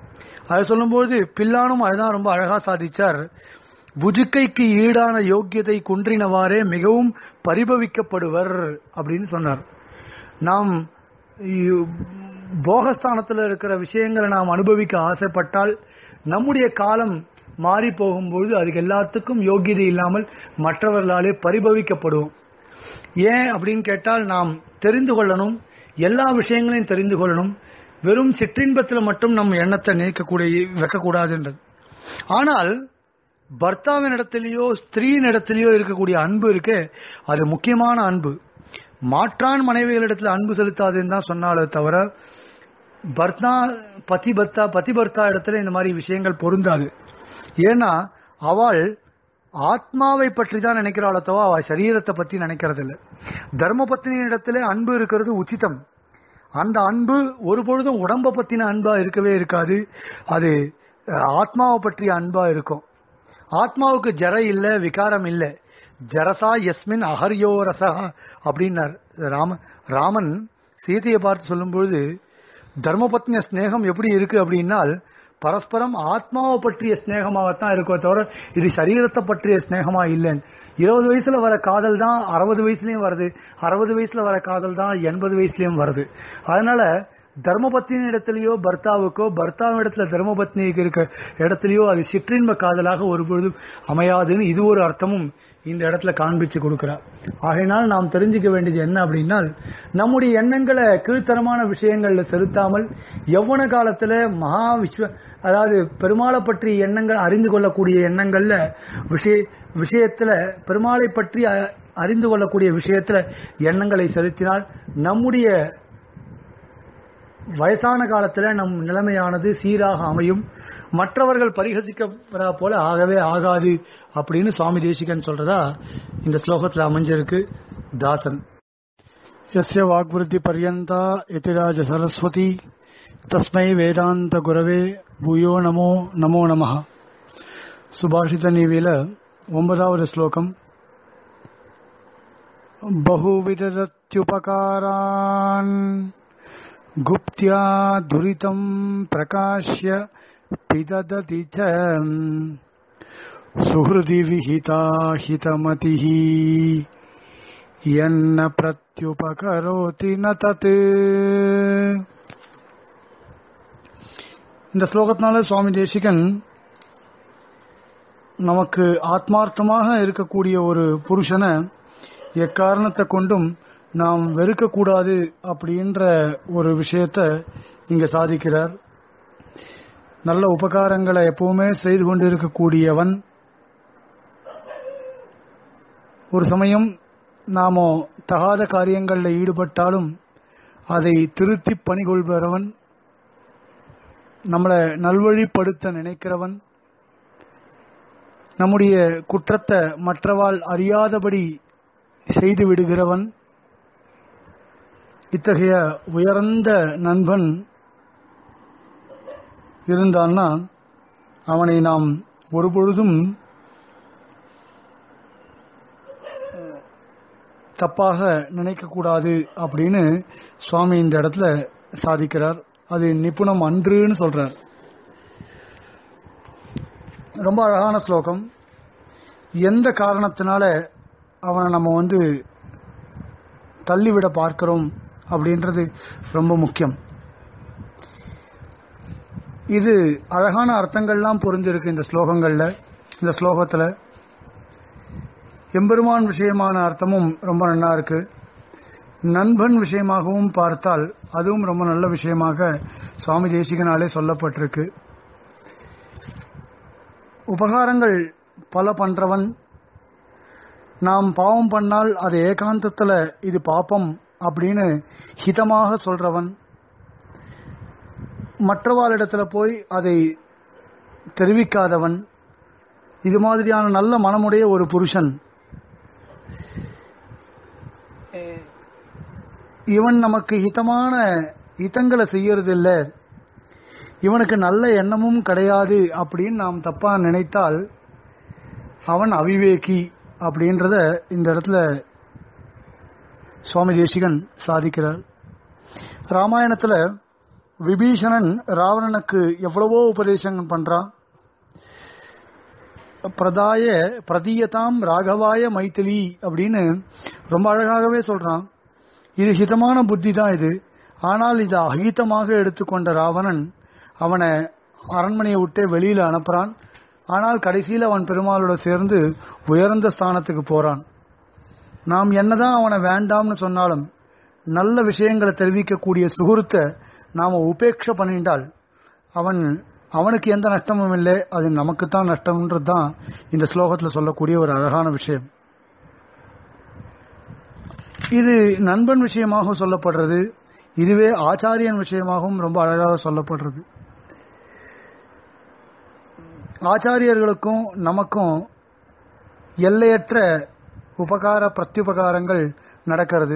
Speaker 1: அதை சொல்லும்போது பில்லானும் அதுதான் ரொம்ப அழகா சாதிச்சார் புஜுக்கைக்கு ஈடான யோக்கியத்தை குன்றினவாறே மிகவும் பரிபவிக்கப்படுவர் அப்படின்னு சொன்னார் நாம் இ- போகஸ்தானத்தில் இருக்கிற விஷயங்களை நாம் அனுபவிக்க ஆசைப்பட்டால் நம்முடைய காலம் மாறி போகும்போது அதுக்கு எல்லாத்துக்கும் யோக்கியதை இல்லாமல் மற்றவர்களாலே பரிபவிக்கப்படுவோம் ஏன் அப்படின்னு கேட்டால் நாம் தெரிந்து கொள்ளணும் எல்லா விஷயங்களையும் தெரிந்து கொள்ளணும் வெறும் சிற்றின்பத்தில் மட்டும் நம் எண்ணத்தை நினைக்கக்கூடிய வைக்கக்கூடாதுன்றது ஆனால் பர்த்தாவின் இடத்திலேயோ ஸ்திரீயின் இடத்திலேயோ இருக்கக்கூடிய அன்பு இருக்கு அது முக்கியமான அன்பு மாற்றான் மனைவிகளிடத்தில் அன்பு செலுத்தாதுன்னு தான் சொன்னாலே தவிர பர்த்தா பதி பர்த்தா பதி பர்த்தா இடத்துல இந்த மாதிரி விஷயங்கள் பொருந்தாது ஏன்னா அவள் ஆத்மாவை பற்றி தான் நினைக்கிறாளோ தவிர அவள் சரீரத்தை பற்றி நினைக்கிறது இல்லை தர்மபத்னியின் இடத்துல அன்பு இருக்கிறது உச்சிதம் அந்த அன்பு ஒரு பொழுதும் உடம்ப பத்தின அன்பா இருக்கவே இருக்காது அது அஹ், ஆத்மாவை பற்றிய அன்பா இருக்கும் ஆத்மாவுக்கு ஜர இல்ல விகாரம் இல்ல ஜரசா யஸ்மின் அஹர்யோ ரசா அப்படின்னார் ராம ராமன் சீதையை பார்த்து சொல்லும்பொழுது தர்மபத்னிய ஸ்நேகம் எப்படி இருக்கு அப்படின்னால் பரஸ்பரம் ஆத்மாவை பற்றிய ஸ்நேகமாகத்தான் இருக்கோ தவிர இது சரீரத்தை பற்றிய ஸ்நேகமா இல்லைன்னு இருபது வயசுல வர காதல் தான் அறுபது வயசுலயும் வருது அறுபது வயசுல வர காதல் தான் எண்பது வயசுலயும் வருது அதனால தர்மபத்னியின் இடத்துலயோ பர்த்தாவுக்கோ பர்த்தாவின் இடத்துல தர்மபத்னிக்கு இருக்க இடத்துலயோ அது சிற்றின்ப காதலாக ஒருபொழுதும் அமையாதுன்னு இது ஒரு அர்த்தமும் இந்த இடத்துல காண்பிச்சு கொடுக்கிறார் ஆகையினால் நாம் தெரிஞ்சுக்க வேண்டியது என்ன அப்படின்னா நம்முடைய எண்ணங்களை கீழ்த்தரமான விஷயங்கள்ல செலுத்தாமல் யௌவன காலத்துல மகா விஸ்வ அதாவது பெருமாளை பற்றி எண்ணங்கள் அறிந்து கொள்ளக்கூடிய எண்ணங்கள்ல விஷய விஷயத்துல பெருமாளை பற்றி அ- அறிந்து கொள்ளக்கூடிய விஷயத்துல எண்ணங்களை செலுத்தினால் நம்முடைய வயசான காலத்துல நம் நிலைமையானது சீராக அமையும் மற்றவர்கள் பரிகசிக்கிறா போல ஆகவே ஆகாது அப்படின்னு சுவாமி தேசிகன் சொல்றதா இந்த ஸ்லோகத்துல அமைஞ்சிருக்கு தாசன் यस्य वाग्वृद्धि पर्यन्ता यतिराज सरस्वती तस्मै वेदान्त गुरवे भूयो नमो नमो நமः சுபாஷித நீவில ஒன்பதாவது ஸ்லோகம் बहुविददत्युपकारान् गुप्त्या दुरितं प्रकाश्य पिददति च सुहृदि विहिता हितमतिः यन्न प्रत्युपकरोति न तत् இந்த ஸ்லோகத்தினால சுவாமி தேசிகன் நமக்கு ஆத்மார்த்தமாக இருக்கக்கூடிய ஒரு புருஷனை எக்காரணத்தை கொண்டும் நாம் வெறுக்கக்கூடாது அப்படின்ற ஒரு விஷயத்தை இங்க சாதிக்கிறார் நல்ல உபகாரங்களை எப்பவுமே செய்து கொண்டிருக்கக்கூடியவன் ஒரு சமயம் நாம தகாத காரியங்களில் ஈடுபட்டாலும் அதை திருத்தி பணிகொள்பவன் நம்மளை நல்வழிப்படுத்த நினைக்கிறவன் நம்முடைய குற்றத்தை மற்றவாள் அறியாதபடி செய்து விடுகிறவன் இத்தகைய உயர்ந்த நண்பன் இருந்தான்னா அவனை நாம் ஒருபொழுதும் தப்பாக நினைக்கக்கூடாது அப்படின்னு சுவாமி இந்த இடத்துல சாதிக்கிறார் அது நிபுணம் அன்றுன்னு சொல்றார் ரொம்ப அழகான ஸ்லோகம் எந்த காரணத்தினால அவனை நம்ம வந்து தள்ளிவிட பார்க்கிறோம் அப்படின்றது ரொம்ப முக்கியம் இது அழகான அர்த்தங்கள்லாம் புரிஞ்சிருக்கு இந்த ஸ்லோகங்கள்ல இந்த ஸ்லோகத்துல எம்பெருமான் விஷயமான அர்த்தமும் ரொம்ப நல்லா இருக்கு நண்பன் விஷயமாகவும் பார்த்தால் அதுவும் ரொம்ப நல்ல விஷயமாக சுவாமி தேசிகனாலே சொல்லப்பட்டிருக்கு உபகாரங்கள் பல பண்றவன் நாம் பாவம் பண்ணால் அது ஏகாந்தத்துல இது பாப்பம் அப்படின்னு ஹிதமாக சொல்றவன் மற்றவாளிடத்துல போய் அதை தெரிவிக்காதவன் இது மாதிரியான நல்ல மனமுடைய ஒரு புருஷன் இவன் நமக்கு ஹிதமான ஹிதங்களை செய்யறதில்ல இவனுக்கு நல்ல எண்ணமும் கிடையாது அப்படின்னு நாம் தப்பா நினைத்தால் அவன் அவிவேகி அப்படின்றத இந்த இடத்துல சுவாமி தேசிகன் சாதிக்கிறார் ராமாயணத்துல விபீஷணன் ராவணனுக்கு எவ்வளவோ உபதேசங்கள் பண்றான் பிரதாய பிரதீயதாம் ராகவாய மைத்திலி அப்படின்னு ரொம்ப அழகாகவே சொல்றான் இது ஹிதமான புத்தி தான் இது ஆனால் இது அஹிதமாக எடுத்துக்கொண்ட ராவணன் அவனை அரண்மனையை விட்டே வெளியில அனுப்புறான் ஆனால் கடைசியில் அவன் பெருமாளோட சேர்ந்து உயர்ந்த ஸ்தானத்துக்கு போறான் நாம் என்னதான் அவனை வேண்டாம்னு சொன்னாலும் நல்ல விஷயங்களை தெரிவிக்கக்கூடிய சுகுருத்தை நாம உபேட்சை பண்ணிட்டால் அவன் அவனுக்கு எந்த நஷ்டமும் இல்லை அது நமக்குத்தான் நஷ்டம்ன்றது தான் இந்த ஸ்லோகத்தில் சொல்லக்கூடிய ஒரு அழகான விஷயம் இது நண்பன் விஷயமாக சொல்லப்படுறது இதுவே ஆச்சாரியன் விஷயமாகவும் ரொம்ப அழகாக சொல்லப்படுறது ஆச்சாரியர்களுக்கும் நமக்கும் எல்லையற்ற உபகார பிரத்யுபகாரங்கள் நடக்கிறது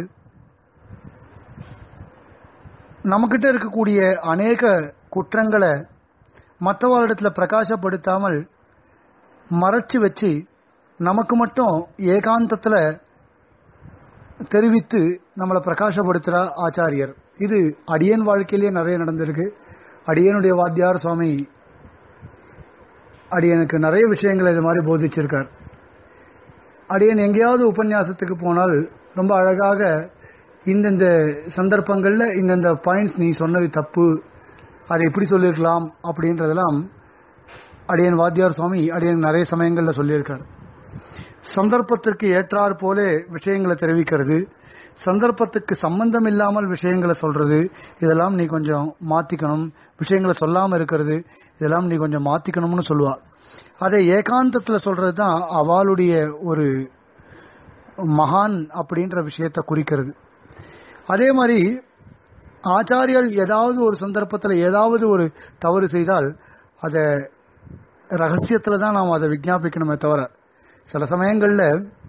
Speaker 1: நம்மகிட்ட இருக்கக்கூடிய அநேக குற்றங்களை மற்றவர்களிடத்துல பிரகாசப்படுத்தாமல் மறைச்சு வச்சு நமக்கு மட்டும் ஏகாந்தத்தில் தெரிவித்து நம்மளை பிரகாசப்படுத்துகிற ஆச்சாரியர் இது அடியன் வாழ்க்கையிலேயே நிறைய நடந்திருக்கு அடியனுடைய வாத்தியார் சுவாமி அடியனுக்கு நிறைய விஷயங்களை இது மாதிரி போதிச்சிருக்கார் அடியன் எங்கேயாவது உபன்யாசத்துக்கு போனால் ரொம்ப அழகாக இந்தந்த சந்தர்ப்பங்களில் இந்தந்த பாயிண்ட்ஸ் நீ சொன்னது தப்பு அதை எப்படி சொல்லியிருக்கலாம் அப்படின்றதெல்லாம் அடியன் வாத்தியார் சுவாமி அடியன் நிறைய சமயங்களில் சொல்லியிருக்கார் சந்தர்ப்பத்திற்கு ஏற்றாற் போல விஷயங்களை தெரிவிக்கிறது சந்தர்ப்பத்துக்கு சம்பந்தம் இல்லாமல் விஷயங்களை சொல்றது இதெல்லாம் நீ கொஞ்சம் மாத்திக்கணும் விஷயங்களை சொல்லாம இருக்கிறது இதெல்லாம் நீ கொஞ்சம் மாத்திக்கணும்னு சொல்லுவா அதை ஏகாந்தத்துல சொல்றது தான் அவளுடைய ஒரு மகான் அப்படின்ற விஷயத்தை குறிக்கிறது அதே மாதிரி ஆச்சாரியர்கள் ஏதாவது ஒரு சந்தர்ப்பத்தில் ஏதாவது ஒரு தவறு செய்தால் அதை ரகசியத்தில் தான் நாம் அதை விஜாபிக்கணுமே தவிர சில சமயங்களில்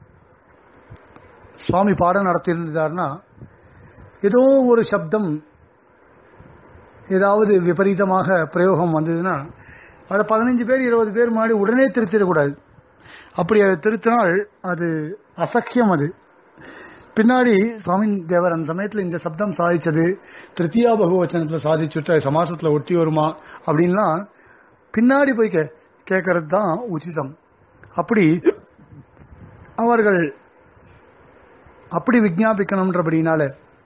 Speaker 1: சுவாமி பாடம் நடத்தியிருந்தார்னா ஏதோ ஒரு சப்தம் ஏதாவது விபரீதமாக பிரயோகம் வந்ததுன்னா அதை பதினஞ்சு பேர் இருபது பேர் முன்னாடி உடனே திருத்திடக்கூடாது அப்படி அதை திருத்தினால் அது அசக்கியம் அது பின்னாடி சுவாமி தேவர் அந்த சமயத்தில் இந்த சப்தம் சாதிச்சது திருத்தியா பகவச்சனத்தில் சாதிச்சுட்டு சமாசத்தில் ஒட்டி வருமா அப்படின்லாம் பின்னாடி போய் கே கேட்கறது தான் உச்சிதம் அப்படி அவர்கள் அப்படி விஜாபிக்கணும்ன்றபடினால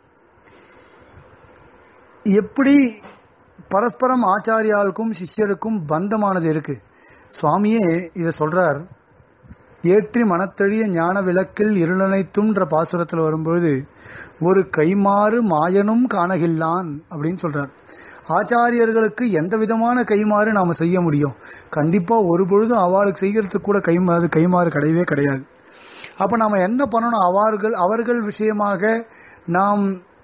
Speaker 1: எப்படி பரஸ்பரம் ஆச்சாரியாளுக்கும் சிஷ்யருக்கும் பந்தமானது இருக்கு சுவாமியே இதை சொல்றார் ஏற்றி மனத்தெழிய ஞான விளக்கில் இருளனைத்தும்ன்ற பாசுரத்தில் வரும்பொழுது ஒரு கைமாறு மாயனும் காணகில்லான் அப்படின்னு சொல்றார் ஆச்சாரியர்களுக்கு எந்த விதமான கைமாறு நாம செய்ய முடியும் கண்டிப்பா ஒரு பொழுதும் அவளுக்கு செய்யறதுக்கு கூட கைமாறு கைமாறு கிடையவே கிடையாது அப்ப நாம என்ன பண்ணணும் அவர்கள் அவர்கள் விஷயமாக நாம்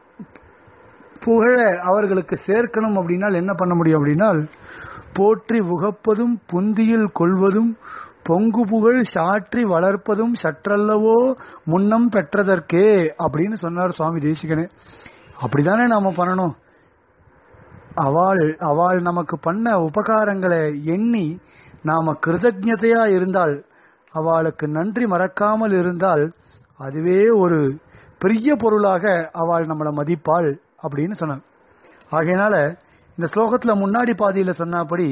Speaker 1: புகழ அவர்களுக்கு சேர்க்கணும் அப்படின்னால் என்ன பண்ண முடியும் அப்படின்னால் போற்றி உகப்பதும் புந்தியில் கொள்வதும் பொங்கு புகழ் சாற்றி வளர்ப்பதும் சற்றல்லவோ முன்னம் பெற்றதற்கே அப்படின்னு சொன்னார் சுவாமி தேசிகனே அப்படிதானே நாம பண்ணணும் அவள் அவள் நமக்கு பண்ண உபகாரங்களை எண்ணி நாம கிருதஜதையா இருந்தால் அவளுக்கு நன்றி மறக்காமல் இருந்தால் அதுவே ஒரு பெரிய பொருளாக அவள் நம்மளை மதிப்பாள் அப்படின்னு சொன்னான் ஆகையினால இந்த ஸ்லோகத்துல முன்னாடி பாதியில சொன்னபடி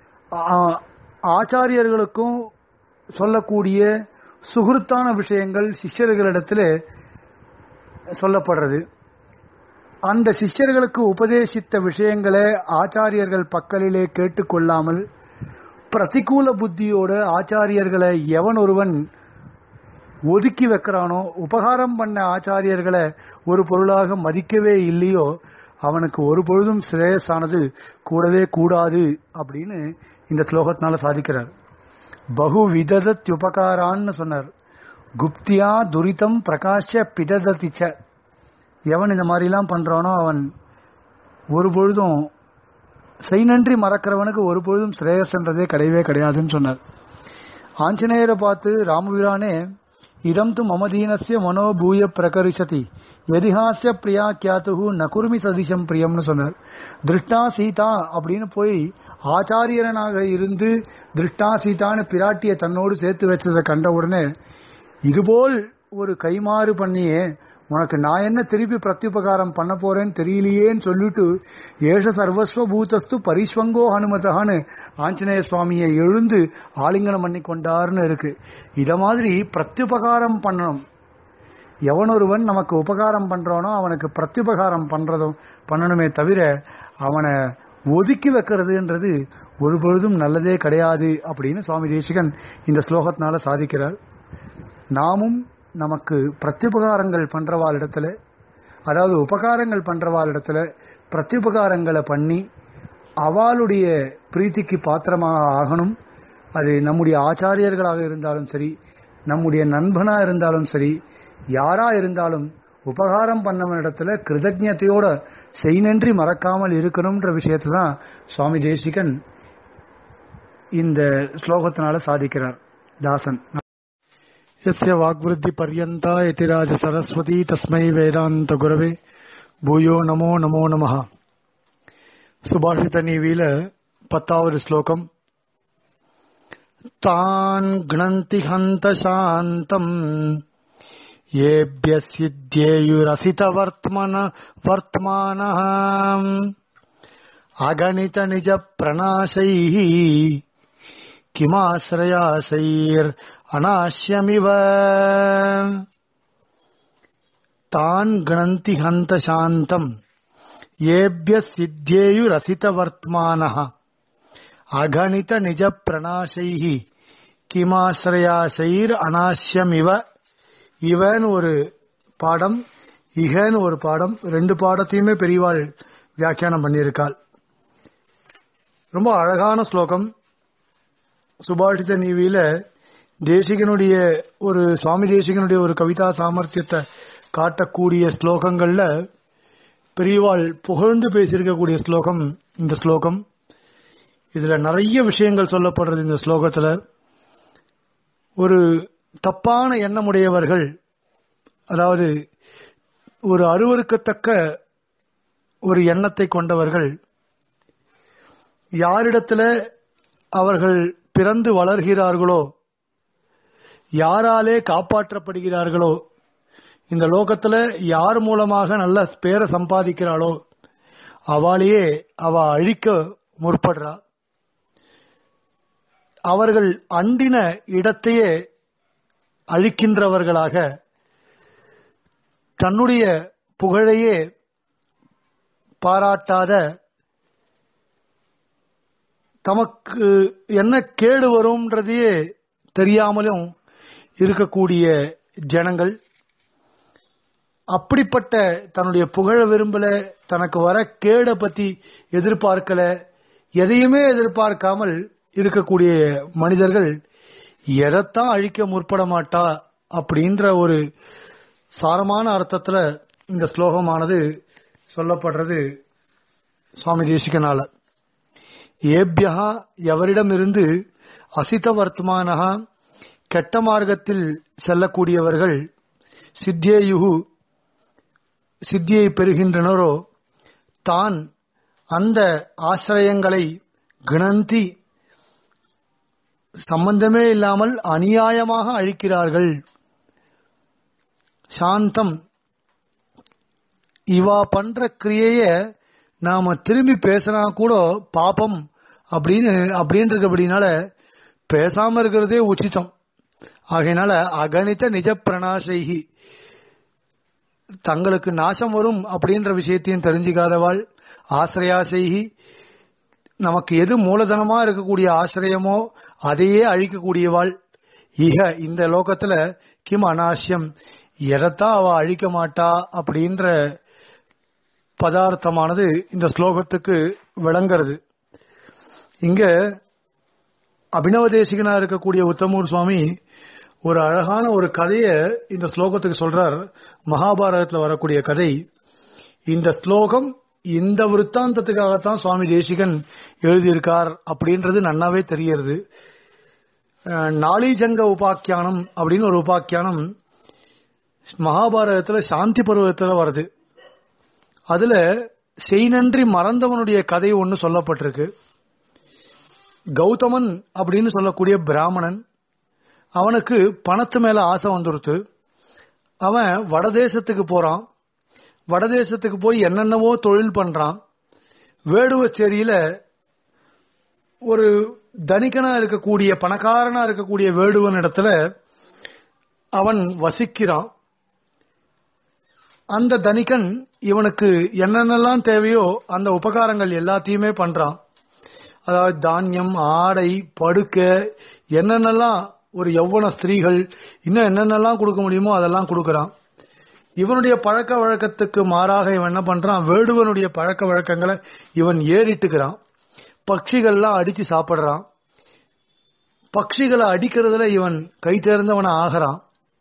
Speaker 1: ஆச்சாரியர்களுக்கும் சொல்லக்கூடிய சுகுருத்தான விஷயங்கள் சிஷ்யர்களிடத்தில் சொல்லப்படுறது அந்த சிஷ்யர்களுக்கு உபதேசித்த விஷயங்களை ஆச்சாரியர்கள் பக்கலிலே கேட்டுக்கொள்ளாமல் பிரதிகூல புத்தியோட ஆச்சாரியர்களை எவன் ஒருவன் ஒதுக்கி வைக்கிறானோ உபகாரம் பண்ண ஆச்சாரியர்களை ஒரு பொருளாக மதிக்கவே இல்லையோ அவனுக்கு ஒரு பொழுதும் சிரேயஸானது கூடவே கூடாது அப்படின்னு இந்த ஸ்லோகத்தினால சாதிக்கிறார் பகு விததத் உபகாரான்னு சொன்னார் குப்தியா துரிதம் பிரகாஷ பிதததிச்ச எவன் இந்த மாதிரிலாம் பண்றானோ அவன் ஒரு பொழுதும் செய் நன்றி மறக்கிறவனுக்கு ஒரு பொழுதும் சிரேயஸ்ன்றதே கிடையவே கிடையாதுன்னு சொன்னார் ஆஞ்சநேயரை பார்த்து ராமபிரானே இதம் து மமதீனஸ்ய மனோபூய பிரகரிசதி எதிஹாசிய பிரியா கியாத்துகு நகுருமி சதிஷம் பிரியம்னு சொன்னார் திருஷ்டா சீதா அப்படின்னு போய் ஆச்சாரியனாக இருந்து திருஷ்டா சீதான்னு பிராட்டிய தன்னோடு சேர்த்து வச்சதை கண்ட உடனே இதுபோல் ஒரு கைமாறு பண்ணியே உனக்கு நான் என்ன திருப்பி பிரத்யுபகாரம் பண்ண போறேன்னு தெரியலையேன்னு சொல்லிட்டு ஏஷ சர்வஸ்வ பூதஸ்து பரிஸ்வங்கோ ஹனுமதகான்னு ஆஞ்சநேய சுவாமியை எழுந்து ஆலிங்கனம் பண்ணி கொண்டார்னு இருக்கு இத மாதிரி பிரத்யுபகாரம் பண்ணணும் எவனொருவன் நமக்கு உபகாரம் பண்றானோ அவனுக்கு பிரத்யுபகாரம் பண்றதும் பண்ணணுமே தவிர அவனை ஒதுக்கி வைக்கிறதுன்றது ஒரு பொழுதும் நல்லதே கிடையாது அப்படின்னு சுவாமி தேசிகன் இந்த ஸ்லோகத்தினால சாதிக்கிறார் நாமும் நமக்கு பிரத்யுபகாரங்கள் பண்றவாள் இடத்துல அதாவது உபகாரங்கள் பண்றவாள் இடத்துல பிரத்யுபகாரங்களை பண்ணி அவளுடைய பிரீத்திக்கு பாத்திரமாக ஆகணும் அது நம்முடைய ஆச்சாரியர்களாக இருந்தாலும் சரி நம்முடைய நண்பனா இருந்தாலும் சரி யாரா இருந்தாலும் உபகாரம் பண்ணவன் இடத்துல கிருதஜத்தையோட செய்நன்றி மறக்காமல் இருக்கணும்ன்ற விஷயத்தை தான் சுவாமி தேசிகன் இந்த ஸ்லோகத்தினால சாதிக்கிறார் தாசன் यस्य वाग्वृद्धि पर्यन्ता यतिराज सरस्वती तस्मै वेदान्त गुरवे பூயோ நமோ நமோ நமः சுபாஷித நீவியில பத்தாவது ஸ்லோகம் தான் கணந்தி ஹந்த சாந்தம் ஏபிய சித்தியேயுரசித வர்த்மன வர்த்மானः அகணித நிஜ பிரணாசைः கிமாசிரயாசைர் அநாசியமிவ தான் கணந்தி ஹந்த சாந்தம் ஏபிய சித்தியேயுரசித வர்த்மானः அகணித நிஜ பிரணாசைஹி கிமாசிரயாசைர் அநாசியமிவ இவன் ஒரு பாடம் இகன்னு ஒரு பாடம் ரெண்டு பாடத்தையுமே பெரியவாள் வியாக்கியானம் பண்ணியிருக்காள் ரொம்ப அழகான ஸ்லோகம் சுபாஷித நீவியில தேசிகனுடைய ஒரு சுவாமி தேசிகனுடைய ஒரு கவிதா சாமர்த்தியத்தை காட்டக்கூடிய ஸ்லோகங்கள்ல பெரியவாள் புகழ்ந்து பேசியிருக்கக்கூடிய ஸ்லோகம் இந்த ஸ்லோகம் இதுல நிறைய விஷயங்கள் சொல்லப்படுறது இந்த ஸ்லோகத்துல ஒரு தப்பான எண்ணமுடையவர்கள் அதாவது ஒரு அருவருக்கத்தக்க ஒரு எண்ணத்தை கொண்டவர்கள் யாரிடத்துல அவர்கள் பிறந்து வளர்கிறார்களோ யாராலே காப்பாற்றப்படுகிறார்களோ இந்த லோகத்துல யார் மூலமாக நல்ல பேரை சம்பாதிக்கிறாளோ அவளையே அவ அழிக்க முற்படுறா அவர்கள் அண்டின இடத்தையே அழிக்கின்றவர்களாக தன்னுடைய புகழையே பாராட்டாத தமக்கு என்ன கேடு வரும்ன்றதையே தெரியாமலும் இருக்கக்கூடிய ஜனங்கள் அப்படிப்பட்ட தன்னுடைய புகழ விரும்பல தனக்கு வர கேட பத்தி எதிர்பார்க்கல எதையுமே எதிர்பார்க்காமல் இருக்கக்கூடிய மனிதர்கள் எதைத்தான் அழிக்க முற்பட மாட்டா அப்படின்ற ஒரு சாரமான அர்த்தத்துல இந்த ஸ்லோகமானது சொல்லப்படுறது சுவாமி தேசிகனால ஏபியா எவரிடமிருந்து அசித வர்த்தமானகா கெட்ட மார்க்கத்தில் செல்லக்கூடியவர்கள் சித்தியேயுகு சித்தியை பெறுகின்றனரோ தான் அந்த ஆசிரயங்களை கிணந்தி சம்பந்தமே இல்லாமல் அநியாயமாக அழிக்கிறார்கள் சாந்தம் இவா பண்ற கிரியைய நாம திரும்பி பேசினா கூட பாபம் அப்படின்னு அப்படின்றபடினால பேசாம இருக்கிறதே உச்சிதம் ஆகையினால அகணித நிஜ பிரணாசைகி தங்களுக்கு நாசம் வரும் அப்படின்ற விஷயத்தையும் தெரிஞ்சுக்காதவாள் ஆசிரியாசைகி நமக்கு எது மூலதனமா இருக்கக்கூடிய ஆசிரியமோ அதையே அழிக்கக்கூடியவாள் இக இந்த லோகத்துல கிம் அனாசியம் எதைத்தான் அவ அழிக்க மாட்டா அப்படின்ற பதார்த்தமானது இந்த ஸ்லோகத்துக்கு விளங்குறது இங்க அபினவதேசிகனா இருக்கக்கூடிய உத்தமூர் சுவாமி ஒரு அழகான ஒரு கதையை இந்த ஸ்லோகத்துக்கு சொல்றார் மகாபாரதத்தில் வரக்கூடிய கதை இந்த ஸ்லோகம் இந்த விற்த்தாந்தத்துக்காகத்தான் சுவாமி தேசிகன் எழுதியிருக்கார் அப்படின்றது நன்னாவே தெரியறது நாளிஜங்க உபாக்கியானம் அப்படின்னு ஒரு உபாக்கியானம் மகாபாரதத்துல சாந்தி பருவத்தில் வருது அதுல செய்நன்றி மறந்தவனுடைய கதை ஒன்று சொல்லப்பட்டிருக்கு கௌதமன் அப்படின்னு சொல்லக்கூடிய பிராமணன் அவனுக்கு பணத்து மேல ஆசை வந்துருத்து அவன் வடதேசத்துக்கு போறான் வடதேசத்துக்கு போய் என்னென்னவோ தொழில் பண்றான் வேடுவச்சேரியில ஒரு தனிக்கனா இருக்கக்கூடிய பணக்காரனா இருக்கக்கூடிய வேடுவன் இடத்துல அவன் வசிக்கிறான் அந்த தனிகன் இவனுக்கு என்னென்னலாம் தேவையோ அந்த உபகாரங்கள் எல்லாத்தையுமே பண்றான் அதாவது தானியம் ஆடை படுக்க என்னென்னலாம் ஒரு யௌவன ஸ்திரீகள் இன்னும் என்னென்னலாம் கொடுக்க முடியுமோ அதெல்லாம் கொடுக்கறான் இவனுடைய பழக்க வழக்கத்துக்கு மாறாக இவன் என்ன பண்றான் வேடுவனுடைய பழக்க வழக்கங்களை இவன் ஏறிட்டுக்கிறான் பட்சிகள்லாம் அடிச்சு சாப்பிடுறான் பட்சிகளை அடிக்கிறதுல இவன் கை தேர்ந்தவன ஆகிறான்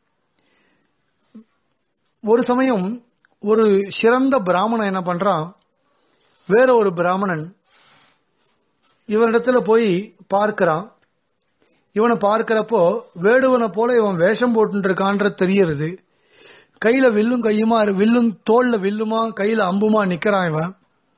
Speaker 1: ஒரு சமயம் ஒரு சிறந்த பிராமணன் என்ன பண்றான் வேற ஒரு பிராமணன் இவனிடத்துல போய் பார்க்கிறான் இவனை பார்க்கிறப்போ வேடுவனை போல இவன் வேஷம் போட்டு இருக்கான்றது தெரியறது கையில வில்லும் கையுமா வில்லும் தோல்ல வில்லுமா கையில அம்புமா நிக்கிறான் இவன்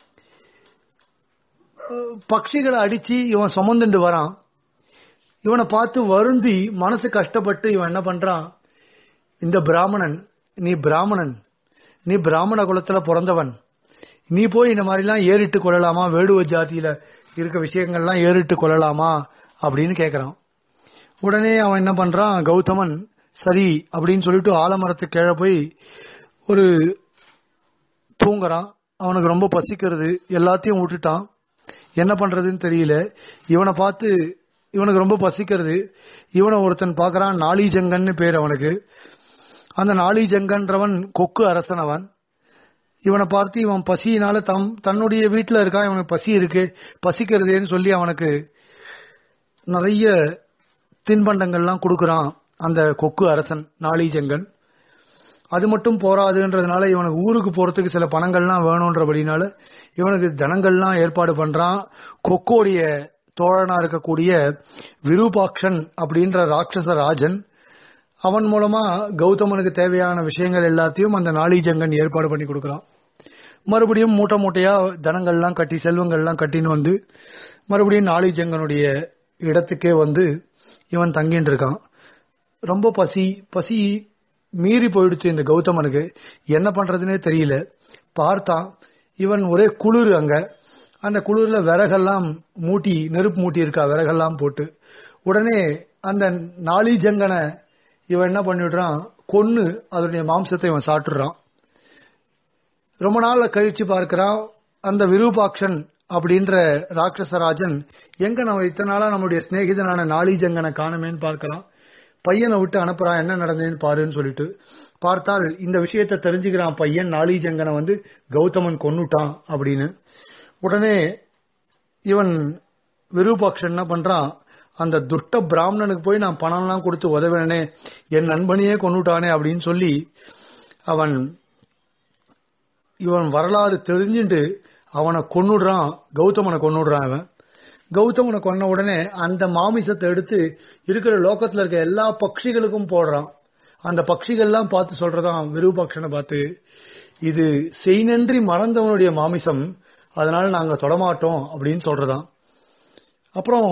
Speaker 1: பட்சிகளை அடிச்சு இவன் சுமந்துட்டு வரான் இவனை பார்த்து வருந்தி மனசு கஷ்டப்பட்டு இவன் என்ன பண்றான் இந்த பிராமணன் நீ பிராமணன் நீ பிராமண குலத்துல பிறந்தவன் நீ போய் இந்த மாதிரிலாம் ஏறிட்டு கொள்ளலாமா வேடுவ ஜாதியில இருக்க விஷயங்கள்லாம் ஏறிட்டு கொள்ளலாமா அப்படின்னு கேக்குறான் உடனே அவன் என்ன பண்றான் கௌதமன் சரி அப்படின்னு சொல்லிட்டு ஆலமரத்துக்கு கீழே போய் ஒரு தூங்குறான் அவனுக்கு ரொம்ப பசிக்கிறது எல்லாத்தையும் விட்டுட்டான் என்ன பண்றதுன்னு தெரியல இவனை பார்த்து இவனுக்கு ரொம்ப பசிக்கிறது இவனை ஒருத்தன் பார்க்கறான் நாளிஜங்கன்னு பேர் அவனுக்கு அந்த நாளிஜங்கன்றவன் கொக்கு அரசன் அவன் இவனை பார்த்து இவன் பசியினால தம் தன்னுடைய வீட்டுல இருக்கான் இவனுக்கு பசி இருக்கு பசிக்கிறதேன்னு சொல்லி அவனுக்கு நிறைய தின்பண்டங்கள்லாம் கொடுக்கறான் அந்த கொக்கு அரசன் நாளிஜங்கன் அது மட்டும் போராதுன்றதுனால இவனுக்கு ஊருக்கு போறதுக்கு சில பணங்கள்லாம் வேணும்ன்றபடினால இவனுக்கு தனங்கள்லாம் ஏற்பாடு பண்றான் கொக்கோடைய தோழனா இருக்கக்கூடிய விரூபாக்ஷன் அப்படின்ற ராட்சச ராஜன் அவன் மூலமா கௌதமனுக்கு தேவையான விஷயங்கள் எல்லாத்தையும் அந்த நாளிஜங்கன் ஏற்பாடு பண்ணி கொடுக்கறான் மறுபடியும் மூட்டை மூட்டையா தனங்கள்லாம் கட்டி செல்வங்கள்லாம் கட்டின்னு வந்து மறுபடியும் நாளிஜங்கனுடைய இடத்துக்கே வந்து இவன் தங்கின்னு இருக்கான் ரொம்ப பசி பசி மீறி போயிடுச்சு இந்த கௌதமனுக்கு என்ன பண்றதுனே தெரியல பார்த்தான் இவன் ஒரே குளிர் அங்க அந்த குளிர்ல விறகெல்லாம் மூட்டி நெருப்பு மூட்டி இருக்கா விறகெல்லாம் போட்டு உடனே அந்த நாளிஜங்கனை இவன் என்ன பண்ணிடுறான் கொன்னு அதனுடைய மாம்சத்தை இவன் சாப்பிட்டுறான் ரொம்ப நாள்ல கழிச்சு பார்க்கிறான் அந்த விரூபாக்ஷன் அப்படின்ற ராட்சசராஜன் எங்க நம்ம இத்தனை நாளா நம்முடைய சிநேகிதனான நாளிஜங்கனை காணுமேன்னு பார்க்கலாம் பையனை விட்டு அனுப்புறான் என்ன நடந்ததுன்னு பாருன்னு சொல்லிட்டு பார்த்தால் இந்த விஷயத்தை தெரிஞ்சுக்கிறான் பையன் நாளிஜங்கனை வந்து கௌதமன் கொன்னுட்டான் அப்படின்னு உடனே இவன் விரூபாக்ஷன் என்ன பண்றான் அந்த துஷ்ட பிராமணனுக்கு போய் நான் பணம்லாம் கொடுத்து உதவினே என் நண்பனையே கொண்டுட்டானே அப்படின்னு சொல்லி அவன் இவன் வரலாறு தெரிஞ்சுட்டு அவனை கொன்னுடுறான் கௌதமனை கொன்னுடுறான் அவன் கௌதமனை கொன்ன உடனே அந்த மாமிசத்தை எடுத்து இருக்கிற லோகத்துல இருக்க எல்லா பட்சிகளுக்கும் போடுறான் அந்த பட்சிகள்லாம் பார்த்து சொல்றதான் விருபக்ஷனை பார்த்து இது செய்நன்றி மறந்தவனுடைய மாமிசம் அதனால நாங்க தொடமாட்டோம் அப்படின்னு சொல்றதாம் அப்புறம்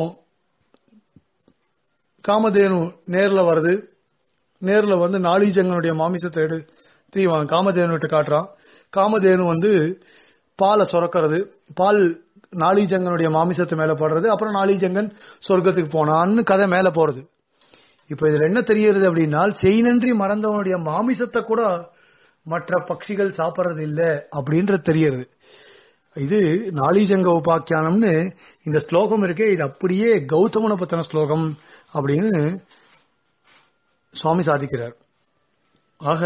Speaker 1: காமதேனு நேர்ல வருது நேர்ல வந்து நாளிஜங்கனுடைய மாமிசத்தை எடுத்து இவன் காமதேனு விட்டு காட்டுறான் காமதேனு வந்து பாலை சுரக்கிறது பால் நாளிஜங்கனுடைய மாமிசத்து மேல படுறது அப்புறம் நாளிஜங்கன் சொர்க்கத்துக்கு போனான்னு கதை மேல போறது இப்ப இதுல என்ன தெரிகிறது அப்படின்னா செய்நன்றி மறந்தவனுடைய மாமிசத்தை கூட மற்ற பட்சிகள் சாப்பிடுறது இல்ல அப்படின்றது தெரிகிறது இது நாளிஜங்க உபாக்கியானம்னு இந்த ஸ்லோகம் இருக்கே இது அப்படியே கௌதமனை பத்தின ஸ்லோகம் அப்படின்னு சுவாமி சாதிக்கிறார் ஆக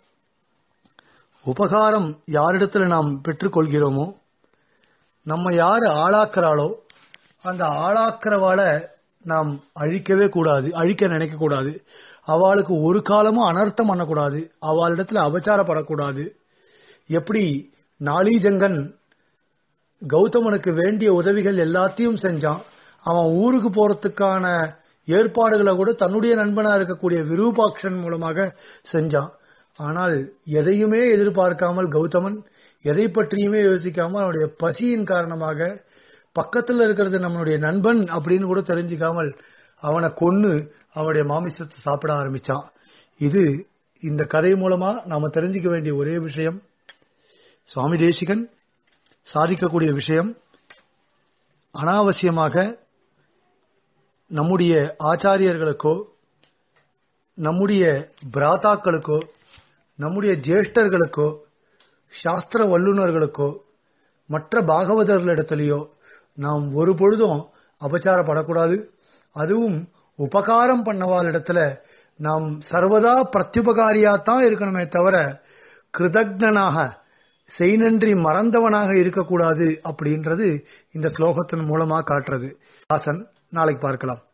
Speaker 1: உபகாரம் யாரிடத்துல நாம் பெற்றுக்கொள்கிறோமோ நம்ம யாரு ஆளாக்குறாளோ அந்த ஆளாக்குறவாள நாம் அழிக்கவே கூடாது அழிக்க நினைக்க கூடாது அவளுக்கு ஒரு காலமும் அனர்த்தம் பண்ணக்கூடாது அவளிடத்துல அபச்சாரப்படக்கூடாது எப்படி நாளிஜங்கன் கௌதமனுக்கு வேண்டிய உதவிகள் எல்லாத்தையும் செஞ்சான் அவன் ஊருக்கு போறதுக்கான ஏற்பாடுகளை கூட தன்னுடைய நண்பனா இருக்கக்கூடிய விரூபாக்ஷன் மூலமாக செஞ்சான் ஆனால் எதையுமே எதிர்பார்க்காமல் கௌதமன் எதை பற்றியுமே யோசிக்காமல் அவனுடைய பசியின் காரணமாக பக்கத்துல இருக்கிறது நம்மளுடைய நண்பன் அப்படின்னு கூட தெரிஞ்சுக்காமல் அவனை கொன்னு அவனுடைய மாமிசத்தை சாப்பிட ஆரம்பிச்சான் இது இந்த கதை மூலமா நாம தெரிஞ்சுக்க வேண்டிய ஒரே விஷயம் சுவாமி தேசிகன் சாதிக்கக்கூடிய விஷயம் அனாவசியமாக நம்முடைய ஆச்சாரியர்களுக்கோ நம்முடைய பிராத்தாக்களுக்கோ நம்முடைய ஜேஷ்டர்களுக்கோ சாஸ்திர வல்லுநர்களுக்கோ மற்ற பாகவதர்களிடத்திலேயோ நாம் ஒரு பொழுதும் அபச்சாரப்படக்கூடாது அதுவும் உபகாரம் பண்ணவாளிடத்துல நாம் சர்வதா பிரத்யுபகாரியாத்தான் இருக்கணுமே தவிர கிருதக்னனாக செய்நன்றி மறந்தவனாக இருக்கக்கூடாது அப்படின்றது இந்த ஸ்லோகத்தின் மூலமா காட்டுறது ஆசன் நாளைக்கு பார்க்கலாம்